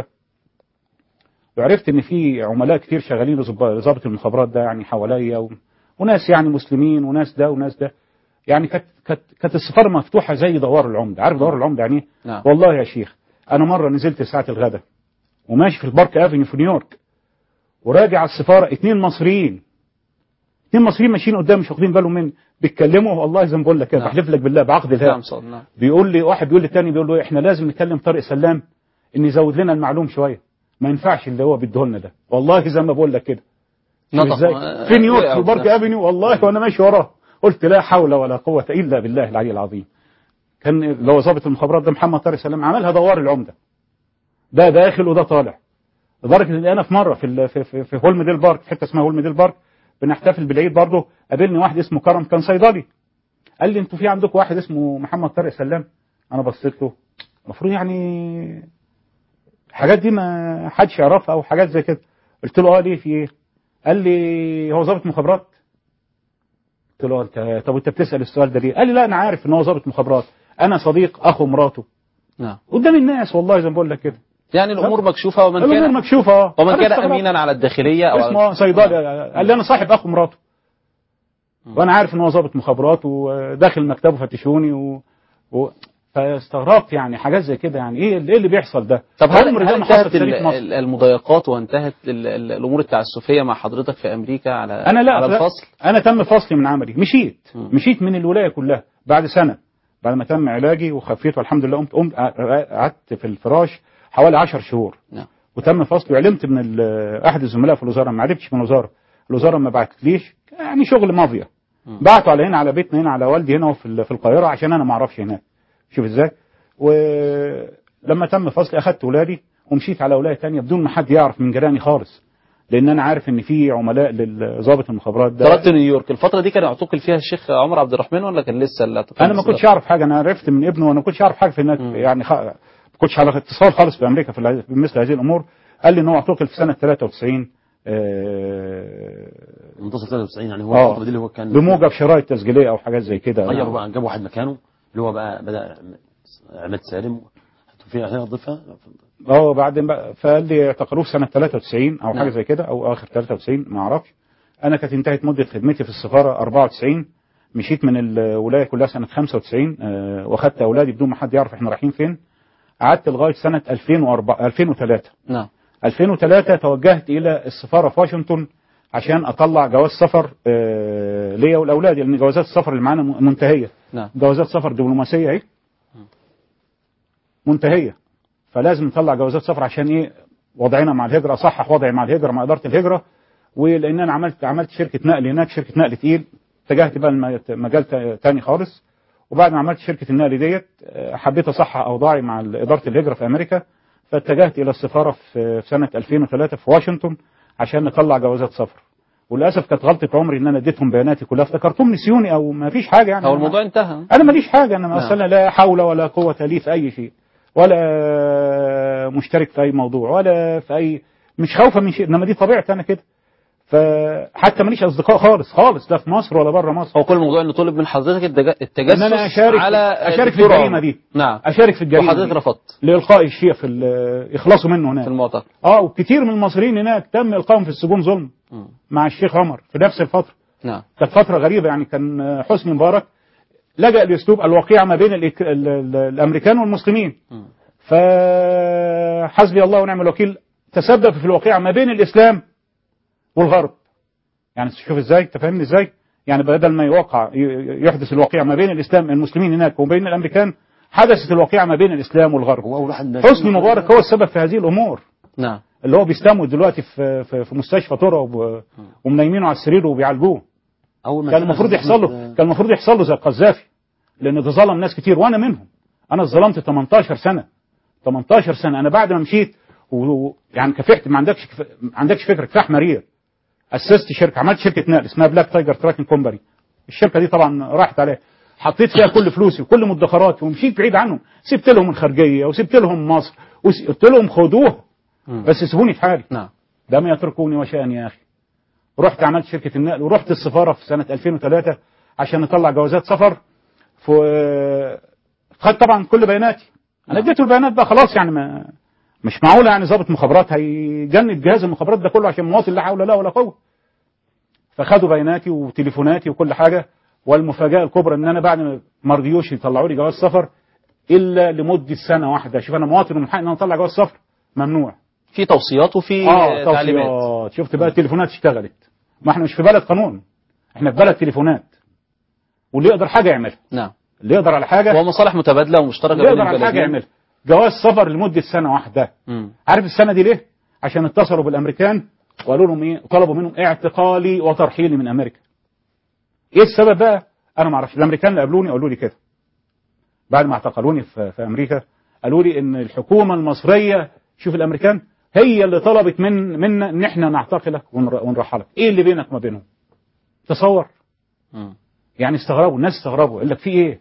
وعرفت ان في عملاء كتير شغالين لظبا- لظابط المخابرات ده يعني حواليا و... وناس يعني مسلمين وناس ده وناس ده يعني كانت كانت كانت السفاره مفتوحه زي دوار العمده عارف دوار العمده يعني ايه نعم. والله يا شيخ انا مره نزلت ساعه الغداء وماشي في البارك افنيو في نيويورك وراجع على السفاره اتنين مصريين اتنين مصريين ماشيين قدامي مش واخدين بالهم مني بيتكلموا والله زي ما بقول لك كده نعم. بحلف لك بالله بعقد نعم الهام صاد نعم بيقول لي واحد بيقول للتاني بيقول له إيه، احنا لازم نكلم طارق سلام ان يزود لنا المعلوم شويه ما ينفعش اللي هو بيديه لنا ده والله زي ما بقول لك كده شوف نطق. ازاي آه، في نيويورك وقع في البارك نعم. افنيو والله وانا ماشي وراه قلت لا حول ولا قوه الا بالله العلي العظيم كان اللي هو ضابط المخابرات ده محمد طارق سلام عملها دوار العمده ده داخل وده طالع لدرجه ان انا في مره في ال- في في, في هولم ديل بارك في حته اسمها هولم ديل بارك بنحتفل بالعيد برضه قابلني واحد اسمه كرم كان صيدلي قال لي انتوا في عندكم واحد اسمه محمد طارق سلام انا بصيت له المفروض يعني الحاجات دي ما حدش يعرفها او حاجات زي كده قلت له اه ليه في ايه قال لي هو ضابط مخابرات قلت له انت طب انت بتسال السؤال ده ليه قال لي لا انا عارف ان هو ضابط مخابرات انا صديق اخو مراته نعم قدام الناس والله زي ما بقول لك كده يعني الامور مكشوفه ومن الامور كان مكشوفه اه ومن أنا كان استغربت. امينا على الداخليه او اسمه صيدلي قال لي انا صاحب اخو مراته وانا عارف ان هو ضابط مخابرات وداخل مكتبه فتشوني و... و... فاستغربت يعني حاجات زي كده يعني ايه ايه اللي بيحصل ده طب هل, عمر هل ده ما حصل انتهت في تاريخ ال- مصر ال- المضايقات وانتهت ال- ال- الامور التعسفيه مع حضرتك في امريكا على انا لا على لا، الفصل انا تم فصلي من عملي مشيت مم. مشيت من الولايه كلها بعد سنه بعد ما تم علاجي وخفيت والحمد لله قمت قمت قعدت في الفراش حوالي 10 شهور نعم وتم فصلي وعلمت من ال- احد الزملاء في الوزاره ما عرفتش من الوزاره الوزاره ما بعتليش يعني شغل مافيا مم. بعتوا على هنا على بيتنا هنا على والدي هنا في ال- في القاهره عشان انا ما اعرفش هناك شوف ازاي ولما تم فصلي اخدت ولادي ومشيت على ولايه تانية بدون ما حد يعرف من جيراني خالص لان انا عارف ان في عملاء لضابط المخابرات ده طردت نيويورك الفتره دي كان اعتقل فيها الشيخ عمر عبد الرحمن ولا كان لسه الاعتقال انا ما كنتش اعرف حاجه انا عرفت من ابنه وانا ما كنتش اعرف حاجه في هناك مم. يعني خ... ما كنتش على اتصال خالص في امريكا في الع- في مثل هذه الامور قال لي ان هو اعتقل في سنه 93 آه، منتصف 93 يعني هو آه. الفتره دي اللي هو كان بموجب شرايط تسجيليه او حاجات زي كده غيروا بقى جابوا واحد مكانه اللي هو بقى بدا عماد سالم في حاجه اضيفها اه بعدين بقى فقال لي اعتقلوه في سنه 93 او نعم. حاجه زي كده او اخر 93 ما اعرفش انا كانت انتهت مده خدمتي في السفاره 94 مشيت من الولايه كلها سنه 95 آه، واخدت اولادي بدون ما حد يعرف احنا رايحين فين قعدت لغايه سنه 2004 2003 نعم 2003 توجهت الى السفاره في واشنطن عشان اطلع جواز سفر آه، ليا ولاولادي لان جوازات السفر اللي معانا م- منتهيه نعم جوازات سفر دبلوماسيه اهي منتهيه فلازم نطلع جوازات سفر عشان ايه وضعنا مع الهجره اصحح وضعي مع الهجره مع اداره الهجره ولان انا عملت عملت شركه نقل هناك شركه نقل تقيل اتجهت بقى لمجال تا- تاني خالص وبعد ما عملت شركه النقل ديت آه، حبيت اصحح اوضاعي مع اداره الهجره في امريكا فاتجهت الى السفاره في في سنه 2003 في واشنطن عشان نطلع جوازات سفر وللاسف كانت غلطه عمري ان انا اديتهم بياناتي كلها افتكرتهم نسيوني او ما فيش حاجه يعني هو الموضوع انتهى انا ماليش حاجه انا نعم. اصلا لا حول ولا قوه لي في اي شيء ولا مشترك في اي موضوع ولا في اي مش خوفا من شيء انما دي طبيعتي انا كده فحتى ماليش اصدقاء خالص خالص لا في مصر ولا بره مصر هو كل الموضوع انه طلب من حضرتك التج- التجسس إن أنا أشارك- على أشارك في دكتور الجريمة عمر. دي. نعم اشارك في الجريمه وحضرتك دي. رفضت لالقاء الشيء في ال- يخلصوا منه في هناك المعتقل اه وكتير من المصريين هناك تم القائهم في السجون ظلم مم. مع الشيخ عمر في نفس الفتره نعم كانت فترة غريبة يعني كان حسني مبارك لجأ لأسلوب الوقيعة ما بين الإك- ال- ال- الأمريكان والمسلمين مم. فحسبي الله ونعم الوكيل تسبب في الوقيعة ما بين الإسلام والغرب يعني شوف إزاي تفهمني إزاي يعني بدل ما يوقع ي- يحدث الوقيعة ما بين الإسلام المسلمين هناك وبين الأمريكان حدثت الوقيعة ما بين الإسلام والغرب هو اول واحد حسني مبارك هو السبب في هذه الأمور نعم اللي هو بيستموت دلوقتي في في, في مستشفى طرق وب- ومنيمينه على السرير وبيعالجوه اول ما كان المفروض يحصل له كان المفروض يحصل له زي القذافي لان ده ظلم ناس كتير وانا منهم انا اتظلمت 18 سنه 18 سنه انا بعد ما مشيت و- يعني كافحت ما عندكش كف... ما عندكش فكره كفاح مرير اسست شركه عملت شركه نقل اسمها بلاك تايجر تراكنج كومباني الشركه دي طبعا راحت عليها حطيت فيها كل فلوسي وكل مدخراتي ومشيت بعيد عنهم سبت لهم الخارجيه وسبت لهم مصر وقلت لهم خدوها مم. بس سيبوني في حالي نعم لم يتركوني وشأني يا أخي رحت عملت شركة النقل ورحت السفارة في سنة 2003 عشان نطلع جوازات سفر ف خدت طبعا كل بياناتي انا اديته البيانات بقى خلاص يعني ما مش معقوله يعني ضابط مخابرات هيجند جهاز المخابرات ده كله عشان مواطن لا حول له ولا قوه فخدوا بياناتي وتليفوناتي وكل حاجه والمفاجاه الكبرى ان انا بعد ما ما رضيوش يطلعوا لي جواز سفر الا لمده سنه واحده شوف انا مواطن ومن حقي ان انا اطلع جواز سفر ممنوع في توصيات وفي اه تعليمات توصيات شفت بقى التليفونات اشتغلت ما احنا مش في بلد قانون احنا في بلد تليفونات واللي يقدر حاجه يعملها نعم اللي يقدر على حاجه ومصالح متبادله ومشتركه اللي بين يقدر على حاجه البلدين يعملها جواز سفر لمده سنه واحده مم. عارف السنه دي ليه عشان اتصلوا بالامريكان وقالوا لهم ايه طلبوا منهم اعتقالي وترحيلي من امريكا ايه السبب بقى انا ما اعرفش الامريكان اللي قابلوني قالوا لي كده بعد ما اعتقلوني في, في امريكا قالوا لي ان الحكومه المصريه شوف الامريكان هي اللي طلبت من منا ان احنا نعتقلك ونر- ونرحلك ايه اللي بينك وما بينهم تصور مم. يعني استغربوا الناس استغربوا قال لك في ايه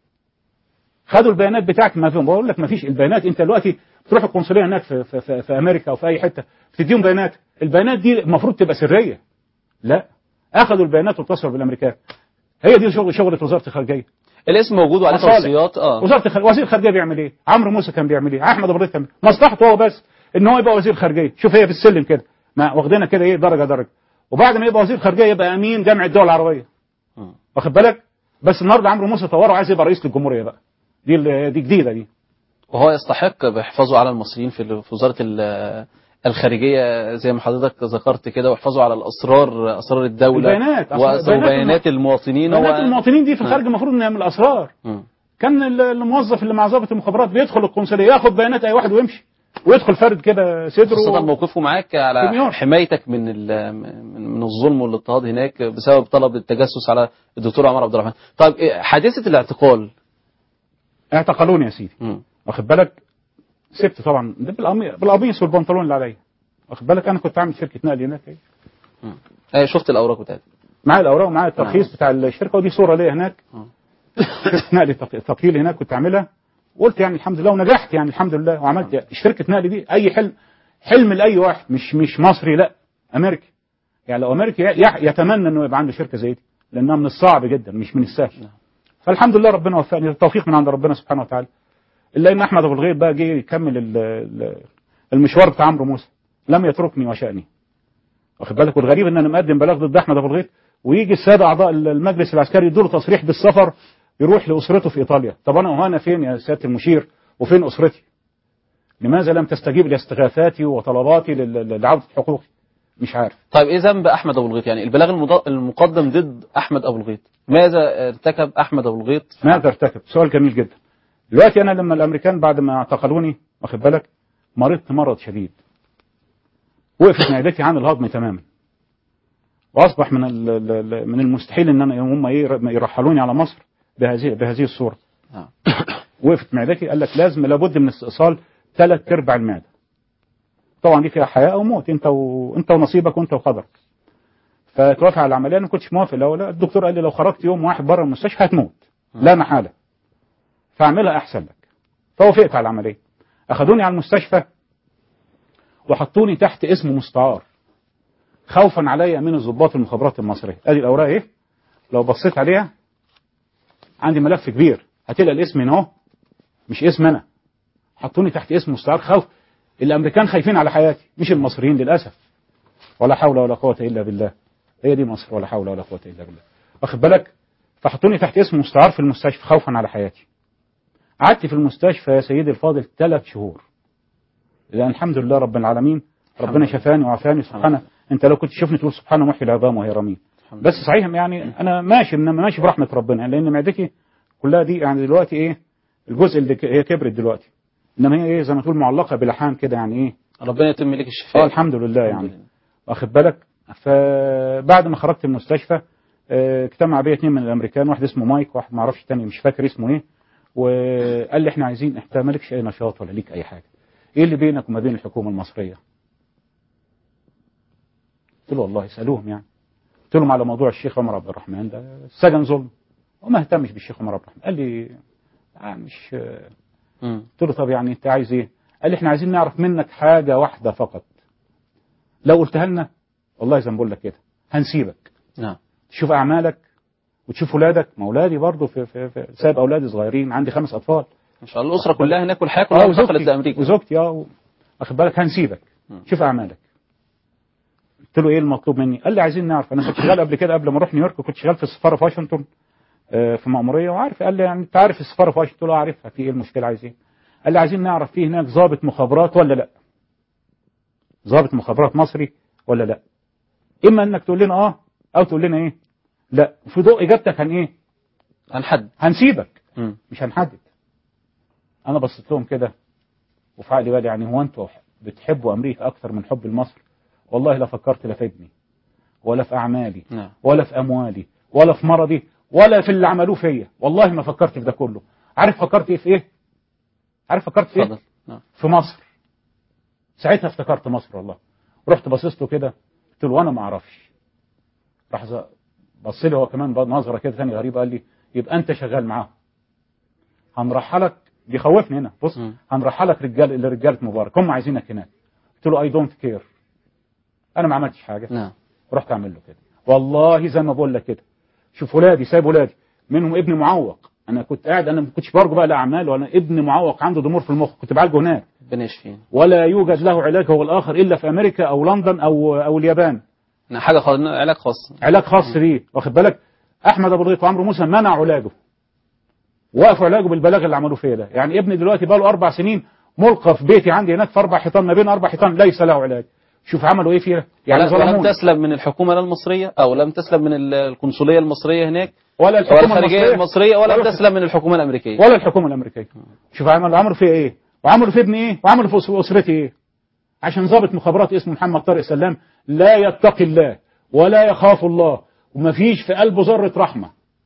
خدوا البيانات بتاعك ما فيهم بقول لك ما فيش البيانات انت دلوقتي تروح القنصليه هناك في, في, في, في امريكا او في اي حته بتديهم بيانات البيانات دي المفروض تبقى سريه لا اخذوا البيانات واتصلوا بالامريكان هي دي شغل شغله وزاره الخارجيه الاسم موجود وعليه مصالح. توصيات اه وزاره الخارجيه وزير الخارجيه بيعمل ايه عمرو موسى كان بيعمل ايه احمد ابو ريت كان مصلحته هو بس ان هو يبقى وزير خارجيه شوف هي في السلم كده ما واخدينها كده ايه درجه درجه وبعد ما يبقى وزير خارجيه يبقى امين جامعه الدول العربيه مم. واخد بالك بس النهارده عمرو موسى طوره وعايز يبقى رئيس للجمهوريه بقى دي ال- دي جديده دي وهو يستحق بيحفظوا على المصريين في ال- في وزاره ال- الخارجيه زي ما حضرتك ذكرت كده ويحفظوا على الاسرار اسرار الدوله البيانات، أسرار- وأس- بيانات وبيانات المواطنين بيانات هو المواطنين دي في مم. الخارج المفروض انها من الاسرار مم. كان ال- الموظف اللي مع ضابط المخابرات بيدخل القنصليه ياخد بيانات اي واحد ويمشي ويدخل فرد كده صدره خاصة موقفه معاك في على نيويورك. حمايتك من ال- من من الظلم والاضطهاد هناك بسبب طلب التجسس على الدكتور عمر عبد الرحمن. طيب إيه حادثة الاعتقال اعتقلوني يا سيدي مم. واخد بالك سبت طبعا ده بالقمي- بالقميص والبنطلون اللي عليا واخد بالك انا كنت عامل شركه نقل هناك إيه. ايه شفت الاوراق بتاعتك معايا الاوراق ومعايا الترخيص بتاع الشركه ودي صوره ليا هناك آه. شركه نقل تق- تقييل هناك كنت عاملها وقلت يعني الحمد لله ونجحت يعني الحمد لله وعملت شركه نقل دي اي حلم حلم لاي واحد مش مش مصري لا امريكي يعني لو امريكي ي- يتمنى انه يبقى عنده شركه زي دي لانها من الصعب جدا مش من السهل فالحمد لله ربنا وفقني التوفيق من عند ربنا سبحانه وتعالى الا ان احمد ابو الغيط بقى جه يكمل ال- ال- المشوار بتاع عمرو موسى لم يتركني وشأني واخد بالك والغريب ان انا مقدم بلاغ ضد احمد ابو الغيط ويجي الساده اعضاء المجلس العسكري يدوا له تصريح بالسفر يروح لاسرته في ايطاليا طب انا وانا فين يا سياده المشير وفين اسرتي لماذا لم تستجيب لاستغاثاتي وطلباتي لل- لل- لعوده حقوقي مش عارف طيب ايه ذنب احمد ابو الغيط يعني البلاغ المض- المقدم ضد احمد ابو الغيط ماذا ارتكب احمد ابو الغيط ماذا ارتكب سؤال جميل جدا دلوقتي انا لما الامريكان بعد ما اعتقلوني واخد بالك مرضت مرض شديد وقفت معدتي عن الهضم تماما واصبح من ال- ال- ال- من المستحيل ان انا هم ايه يرحلوني على مصر بهذه بهذه الصوره نعم. وقفت معدتي قال لك لازم لابد من استئصال ثلاث ارباع المعده طبعا دي فيها حياه او موت انت و... انت ونصيبك وانت وقدرك فتوافق على العمليه انا ما كنتش موافق الاول لا، الدكتور قال لي لو خرجت يوم واحد بره المستشفى هتموت لا محاله فاعملها احسن لك فوافقت على العمليه اخذوني على المستشفى وحطوني تحت اسم مستعار خوفا عليا من الضباط المخابرات المصريه ادي الاوراق ايه لو بصيت عليها عندي ملف كبير هتلاقي الاسم هنا اهو مش اسم انا حطوني تحت اسم مستعار خوف الامريكان خايفين على حياتي مش المصريين للاسف ولا حول ولا قوه الا بالله هي دي مصر ولا حول ولا قوه الا بالله واخد بالك فحطوني تحت اسم مستعار في المستشفى خوفا على حياتي قعدت في المستشفى يا سيدي الفاضل ثلاث شهور لان الحمد لله رب العالمين ربنا شفاني وعافاني سبحانه انت لو كنت تشوفني تقول سبحانه محيي العظام وهي رميم الحمد بس صحيح يعني انا ماشي انما ماشي برحمه ربنا لان معدتي كلها دي يعني دلوقتي ايه الجزء اللي ك- هي كبرت دلوقتي انما هي ايه زي ما تقول معلقه بلحام كده يعني ايه ربنا يتم لك الشفاء اه الحمد لله الحمد يعني لله. واخد بالك فبعد ما خرجت من المستشفى آه، اجتمع بيا اتنين من الامريكان واحد اسمه مايك واحد ما اعرفش تاني مش فاكر اسمه ايه وقال لي احنا عايزين انت مالكش اي نشاط ولا ليك اي حاجه ايه اللي بينك وما بين الحكومه المصريه قلت له والله اسالوهم يعني قلت لهم على موضوع الشيخ عمر عبد الرحمن ده سجن ظلم وما اهتمش بالشيخ عمر عبد الرحمن قال لي آه مش مم. قلت له طب يعني انت عايز ايه قال لي احنا عايزين نعرف منك حاجه واحده فقط لو قلتها لنا والله زي ما بقول لك كده هنسيبك نعم تشوف اعمالك وتشوف اولادك ما اولادي برضه في, في, في سايب اولادي صغيرين عندي خمس اطفال ما شاء الله الاسره كلها هناك والحياه كلها انتقلت لامريكا وزوجتي اه واخد بالك هنسيبك مم. شوف اعمالك قلت له ايه المطلوب مني قال لي عايزين نعرف انا كنت شغال قبل كده قبل ما اروح نيويورك كنت شغال في السفاره في واشنطن آه، في مأمورية وعارف قال لي يعني انت عارف السفاره في واشنطن قلت له عارفها في ايه المشكله عايز ايه قال لي عايزين نعرف في هناك ضابط مخابرات ولا لا ضابط مخابرات مصري ولا لا اما انك تقول لنا اه او تقول لنا ايه لا في ضوء اجابتك هن ايه عن حد هنسيبك مم. مش هنحدد انا بصيت لهم كده وفي عقلي بالي يعني هو انتوا بتحبوا امريكا اكثر من حب لمصر والله لا فكرت لا في ابني ولا في اعمالي نعم ولا في اموالي ولا في مرضي ولا في اللي عملوه فيا والله ما فكرت في ده كله عارف فكرت ايه في ايه عارف فكرت في ايه اتفضل نعم. في مصر ساعتها افتكرت مصر والله رحت باصص له كده قلت له وانا ما اعرفش راح ز- بص لي هو كمان بعد نظره كده ثانيه غريبه قال لي يبقى انت شغال معاهم هنرحلك بيخوفني هنا بص مم. هنرحلك رجال لرجاله مبارك هم عايزينك هناك قلت له اي دونت كير انا ما عملتش حاجه نعم رحت اعمل له كده والله زي ما بقول لك كده شوف ولادي سايب ولادي منهم ابن معوق انا كنت قاعد انا ما كنتش برجو بقى لا اعمال ولا ابن معوق عنده ضمور في المخ كنت بعالجه هناك ربنا يشفيه ولا يوجد له علاج هو الاخر الا في امريكا او لندن او او اليابان نعم، حاجه خاص علاج خاص علاج خاص بيه واخد بالك احمد ابو رضيف وعمرو موسى منعوا علاجه وقفوا علاجه بالبلاغ اللي عملوه فيه ده يعني ابني دلوقتي بقى له اربع سنين ملقى في بيتي عندي هناك في اربع حيطان ما بين اربع حيطان ليس له علاج شوف عملوا ايه فيه يعني ولا- ولم ظلموني تسلم من الحكومه لا المصريه او لم تسلم من ال- القنصليه المصريه هناك ولا ولا الحكومه الخارجيه المصريه ولم ولا- تسلم من الحكومه الامريكيه ولا الحكومه الامريكيه شوف عملوا عملوا فيه ايه وعملوا في ابني ايه وعملوا في أس- اسرتي ايه عشان ضابط مخابرات اسمه محمد طارق سلام لا يتقي الله ولا يخاف الله ومفيش في قلبه ذره رحمه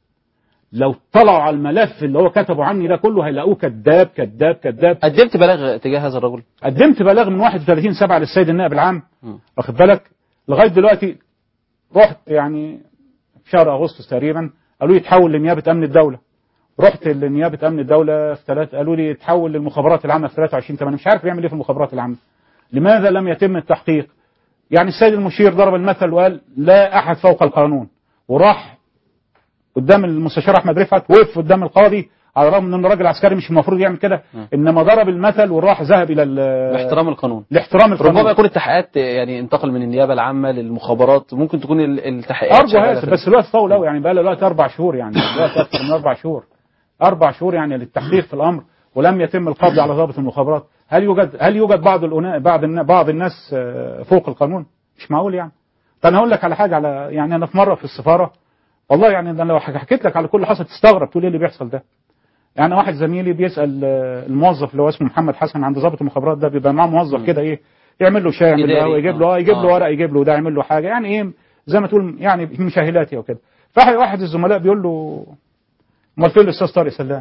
لو طلعوا على الملف اللي هو كتبه عني ده كله هيلاقوه كذاب كذاب كذاب قدمت بلاغ تجاه هذا الرجل قدمت بلاغ من 31 7 للسيد النائب العام مم. واخد بالك لغايه دلوقتي رحت يعني في شهر اغسطس تقريبا قالوا لي تحول لنيابه امن الدوله رحت لنيابه امن الدوله في ثلاث قالوا لي تحول للمخابرات العامه في 23 8 مش عارف يعمل ايه في المخابرات العامه لماذا لم يتم التحقيق يعني السيد المشير ضرب المثل وقال لا احد فوق القانون وراح قدام المستشار احمد رفعت وقف قدام القاضي على الرغم ان الراجل عسكري مش المفروض يعمل كده م. انما ضرب المثل وراح ذهب الى ال- باحترام القانون لاحترام القانون ربما يكون التحقيقات يعني انتقل من النيابه العامه للمخابرات ممكن تكون ال- التحقيقات ارجو شغالة هذا في- بس الوقت طول قوي يعني بقى له دلوقتي اربع شهور يعني دلوقتي اكثر من اربع شهور اربع شهور يعني للتحقيق في الامر ولم يتم القبض على ضابط المخابرات هل يوجد هل يوجد بعض الأنا... بعض النا... بعض الناس آه، فوق القانون مش معقول يعني طب انا هقول لك على حاجه على يعني انا في مره في السفاره والله يعني انا لو حكيت لك على كل اللي حصل تستغرب تقول ايه اللي بيحصل ده يعني واحد زميلي بيسال آه، الموظف اللي هو اسمه محمد حسن عند ضابط المخابرات ده بيبقى معاه موظف كده ايه يعمل له شاي يعمل له إداري. قهوة، يجيب له آه. اه يجيب له آه. ورق يجيب له ده يعمل له حاجه يعني ايه زي ما تقول يعني مشاهلاتي او كده فواحد واحد الزملاء بيقول له امال فين الاستاذ طارق سلام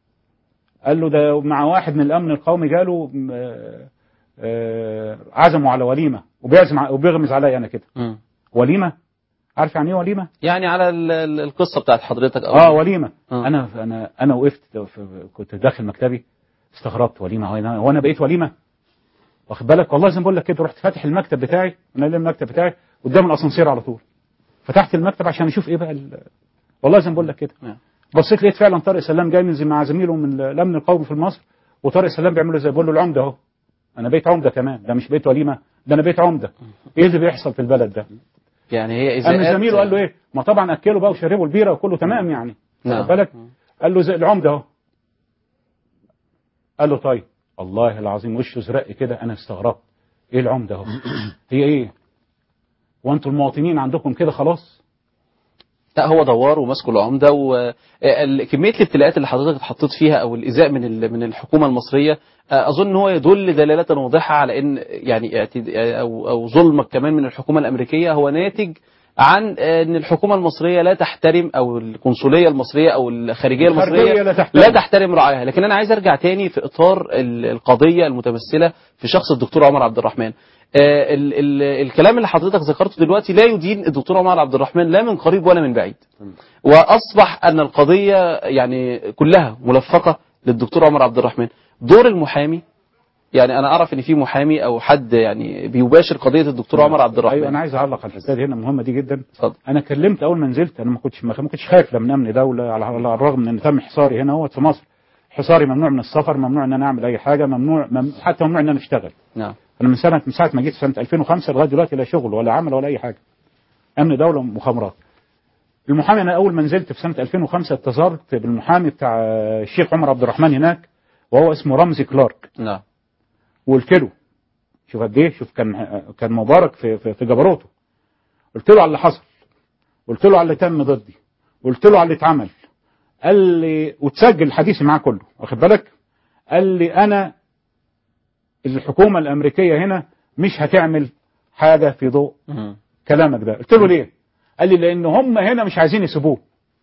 قال له ده مع واحد من الامن القومي جاله م- آه، آه، عزموا على وليمه وبيعزم ع- وبيغمز عليا انا كده مم. وليمه عارف يعني ايه وليمه يعني على ال- ال- القصه بتاعت حضرتك أو اه وليمه آه. انا انا انا وقفت في- كنت داخل مكتبي استغربت وليمه هو انا هو انا بقيت وليمه واخد بالك والله زي ما بقول لك كده رحت فاتح المكتب بتاعي انا ليه المكتب بتاعي قدام الاسانسير على طول فتحت المكتب عشان اشوف ايه بقى ال... والله زي ما بقول لك كده نعم. بصيت لقيت فعلا طارق سلام جاي من مع زميله من الامن القومي في مصر وطارق سلام بيعمل له زي بيقول له العمده اهو انا بقيت عمده كمان ده مش بقيت وليمه ده انا بقيت عمده ايه اللي بيحصل في البلد ده يعني هي قام إزاءات زميله قال له ايه ما طبعا اكله بقى وشربوا البيره وكله تمام يعني نعم. واخد بالك قال له زي العمده اهو قال له طيب والله العظيم وشه زرق كده انا استغربت ايه العمده اهو هي ايه وانتوا المواطنين عندكم كده خلاص لا هو دوار وماسكه العمده وكميه الابتلاءات اللي حضرتك اتحطيت فيها او الايذاء من ال- من الحكومه المصريه آه، اظن هو يدل دلاله واضحه على ان يعني اعتد- او او ظلمك كمان من الحكومه الامريكيه هو ناتج عن آه، ان الحكومه المصريه لا تحترم او القنصليه المصريه او الخارجيه الخارجية المصريه لا تحترم. لا تحترم رعاياها لكن انا عايز ارجع تاني في اطار ال- القضيه المتمثله في شخص الدكتور عمر عبد الرحمن آه، ال ال الكلام اللي حضرتك ذكرته دلوقتي لا يدين الدكتور عمر عبد الرحمن لا من قريب ولا من بعيد واصبح ان القضيه يعني كلها ملفقه للدكتور عمر عبد الرحمن دور المحامي يعني انا اعرف ان في محامي او حد يعني بيباشر قضيه الدكتور عمر عبد الرحمن ايوه انا عايز اعلق على الحته دي هنا مهمه دي جدا اتفضل انا كلمت اول ما نزلت انا ما كنتش ما كنتش خايف لا من امن دوله على على الرغم من ان تم حصاري هنا هو في مصر حصاري ممنوع من السفر ممنوع ان انا اعمل اي حاجه ممنوع مم حتى ممنوع ان انا اشتغل نعم انا من سنه من ساعه ما جيت سنه 2005 لغايه دلوقتي لا شغل ولا عمل ولا اي حاجه امن دوله ومخابرات المحامي انا اول ما نزلت في سنه 2005 اتصلت بالمحامي بتاع الشيخ عمر عبد الرحمن هناك وهو اسمه رمزي كلارك نعم وقلت له شوف قد ايه شوف كان كان مبارك في في, في جبروته قلت له على اللي حصل قلت له على اللي تم ضدي قلت له على اللي اتعمل قال لي وتسجل حديثي معاه كله واخد بالك قال لي انا الحكومه الامريكيه هنا مش هتعمل حاجه في ضوء مم. كلامك ده قلت له ليه قال لي لان هم هنا مش عايزين يسيبوه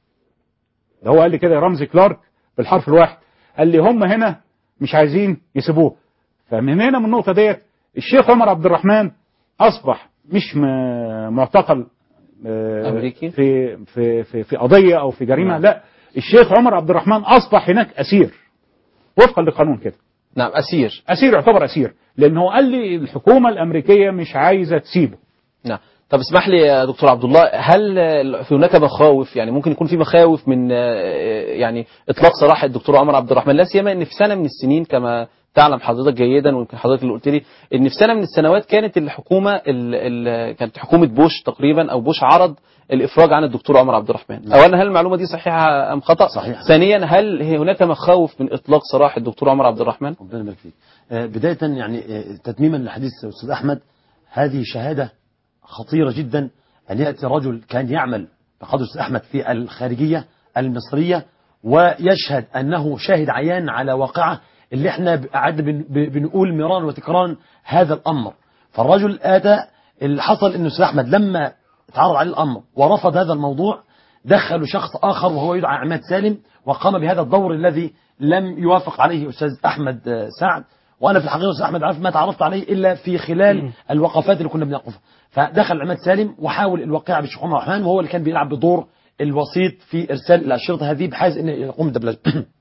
ده هو قال لي كده رمزي كلارك بالحرف الواحد قال لي هم هنا مش عايزين يسيبوه فمن هنا من النقطه ديت الشيخ عمر عبد الرحمن اصبح مش م- معتقل آه، أمريكي؟ في في في في قضيه او في جريمه نعم. لا الشيخ عمر عبد الرحمن اصبح هناك اسير وفقا للقانون كده نعم أسير اسير يعتبر اسير لان هو قال لي الحكومه الامريكيه مش عايزه تسيبه نعم طب اسمح لي يا دكتور عبد الله هل آه، في هناك مخاوف يعني ممكن يكون في مخاوف من آه، يعني اطلاق سراح الدكتور عمر عبد الرحمن لا سيما ان في سنه من السنين كما تعلم حضرتك جيدا ويمكن حضرتك اللي قلت لي ان في سنه من السنوات كانت الحكومه ال ال كانت حكومه بوش تقريبا او بوش عرض الافراج عن الدكتور عمر عبد الرحمن اولا هل المعلومه دي صحيحه ام خطا صحيحة. ثانيا هل هناك مخاوف من اطلاق سراح الدكتور عمر عبد الرحمن ربنا يبارك فيك آه، بداية يعني آه، تتميما لحديث أستاذ أحمد هذه شهادة خطيرة جدا أن يأتي رجل كان يعمل بقدر أستاذ أحمد في الخارجية المصرية ويشهد أنه شاهد عيان على واقعة اللي احنا قعدنا بن- ب- بنقول مرارا وتكرارا هذا الأمر فالرجل آتى اللي حصل أنه أستاذ أحمد لما اتعرض عليه الأمر ورفض هذا الموضوع دخلوا شخص آخر وهو يدعى عماد سالم وقام بهذا الدور الذي لم يوافق عليه أستاذ أحمد آه، سعد وأنا في الحقيقة أستاذ أحمد عارف ما تعرفت عليه إلا في خلال الوقفات اللي كنا بنقفها فدخل عماد سالم وحاول الواقعة بالشيخ عمر الرحمن وهو اللي كان بيلعب بدور الوسيط في إرسال الأشرطة هذه بحيث أن يقوم بالدبلجة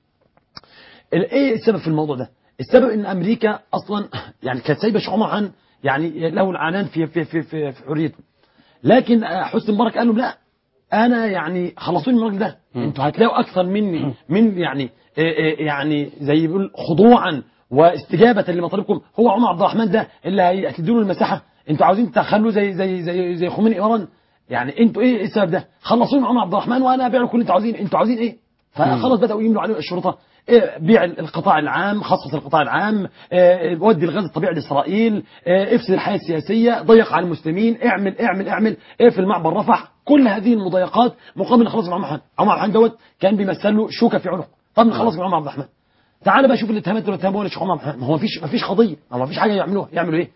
ايه السبب في الموضوع ده السبب ان امريكا اصلا يعني كانت سايبه الشيخ عمر عن يعني له العنان في في في في, في حريته لكن آه، حسني مبارك قال لهم لا انا يعني خلصوني من الراجل ده انتوا هتلاقوا اكثر مني من يعني آه، آه، يعني زي بيقول خضوعا واستجابه لمطالبكم هو عمر عبد الرحمن ده اللي هي- هتدوا له المساحه انتوا عاوزين تخلوه زي زي زي زي خميني ايران يعني انتوا ايه إيه السبب ده خلصوني من عمر عبد الرحمن وانا ابيع لكم اللي انتوا عاوزين انتوا عاوزين ايه فخلاص بداوا يملوا عليه الشرطه إيه، بيع القطاع العام خصص القطاع العام إيه، ودي الغاز الطبيعي لاسرائيل إيه، افسد الحياه السياسيه ضيق على المسلمين اعمل اعمل اعمل اقفل معبر رفح كل هذه المضايقات مقابل نخلص من عمر عبد الرحمن عمر عبد الرحمن دوت كان بيمثل له شوكه في عنقه طب نخلص من عمر عبد الرحمن تعال بقى شوف الاتهامات اللي اتهموها للشيخ عمر عبد الرحمن ما هو مفيش مفيش قضيه ما فيش حاجه يعملوها يعملوا ايه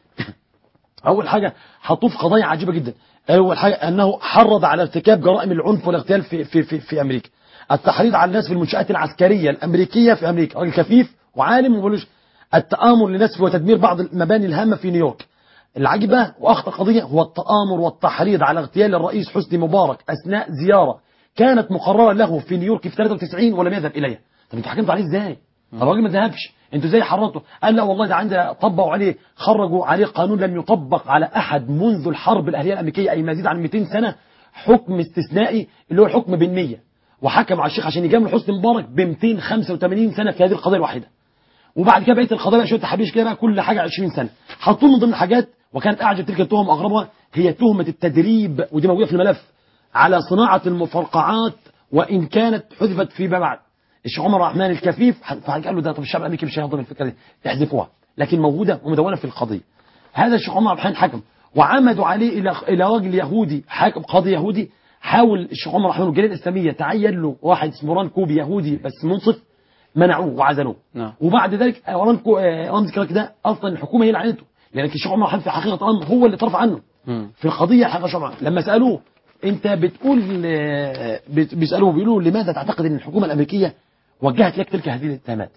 اول حاجه حطوه في قضايا عجيبه جدا اول حاجه انه حرض على ارتكاب جرائم العنف والاغتيال في في في, في امريكا التحريض على الناس في المنشات العسكريه الامريكيه في امريكا راجل كفيف وعالم وملوش التآمر لنسف وتدمير بعض المباني الهامه في نيويورك العجيب بقى واخطر قضيه هو التآمر والتحريض على اغتيال الرئيس حسني مبارك اثناء زياره كانت مقرره له في نيويورك في 93 ولم يذهب اليها طب انتوا حكمتوا عليه ازاي الراجل ما ذهبش انتوا ازاي حررتوا قال لا والله ده عندنا طبقوا عليه خرجوا عليه قانون لم يطبق على احد منذ الحرب الاهليه الامريكيه اي ما يزيد عن 200 سنه حكم استثنائي اللي هو الحكم بالنيه وحكم على الشيخ عشان يجامل حسني مبارك ب 285 سنه في هذه القضيه الواحده وبعد كده بقيه القضايا بقى شويه تحابيش كده بقى كل حاجه 20 سنه حطوه من ضمن حاجات وكانت اعجب تلك التهم اغربها هي تهمه التدريب ودي موجوده في الملف على صناعه المفرقعات وان كانت حذفت فيما بعد الشيخ عمر الرحمن الكفيف فقال له ده طب الشعب الامريكي مش هيهضم الفكره دي احذفوها لكن موجوده ومدونه في القضيه هذا الشيخ عمر عبد الرحمن حكم وعمدوا عليه الى الى راجل يهودي حاكم قاضي يهودي حاول الشيخ عمر الرحمن والجاليه الاسلاميه تعين له واحد اسمه ران كوبي يهودي بس منصف منعوه وعزلوه نعم. وبعد ذلك ران كو آه، رمزي كراك ده اصلا الحكومه هي اللي عينته لان الشيخ عمر الرحمن في حقيقه الامر هو اللي طرف عنه مم. في القضيه حقيقه شرعا لما سالوه انت بتقول آه، بت- بيسالوه بيقولوا لماذا تعتقد ان الحكومه الامريكيه وجهت لك تلك هذه الاتهامات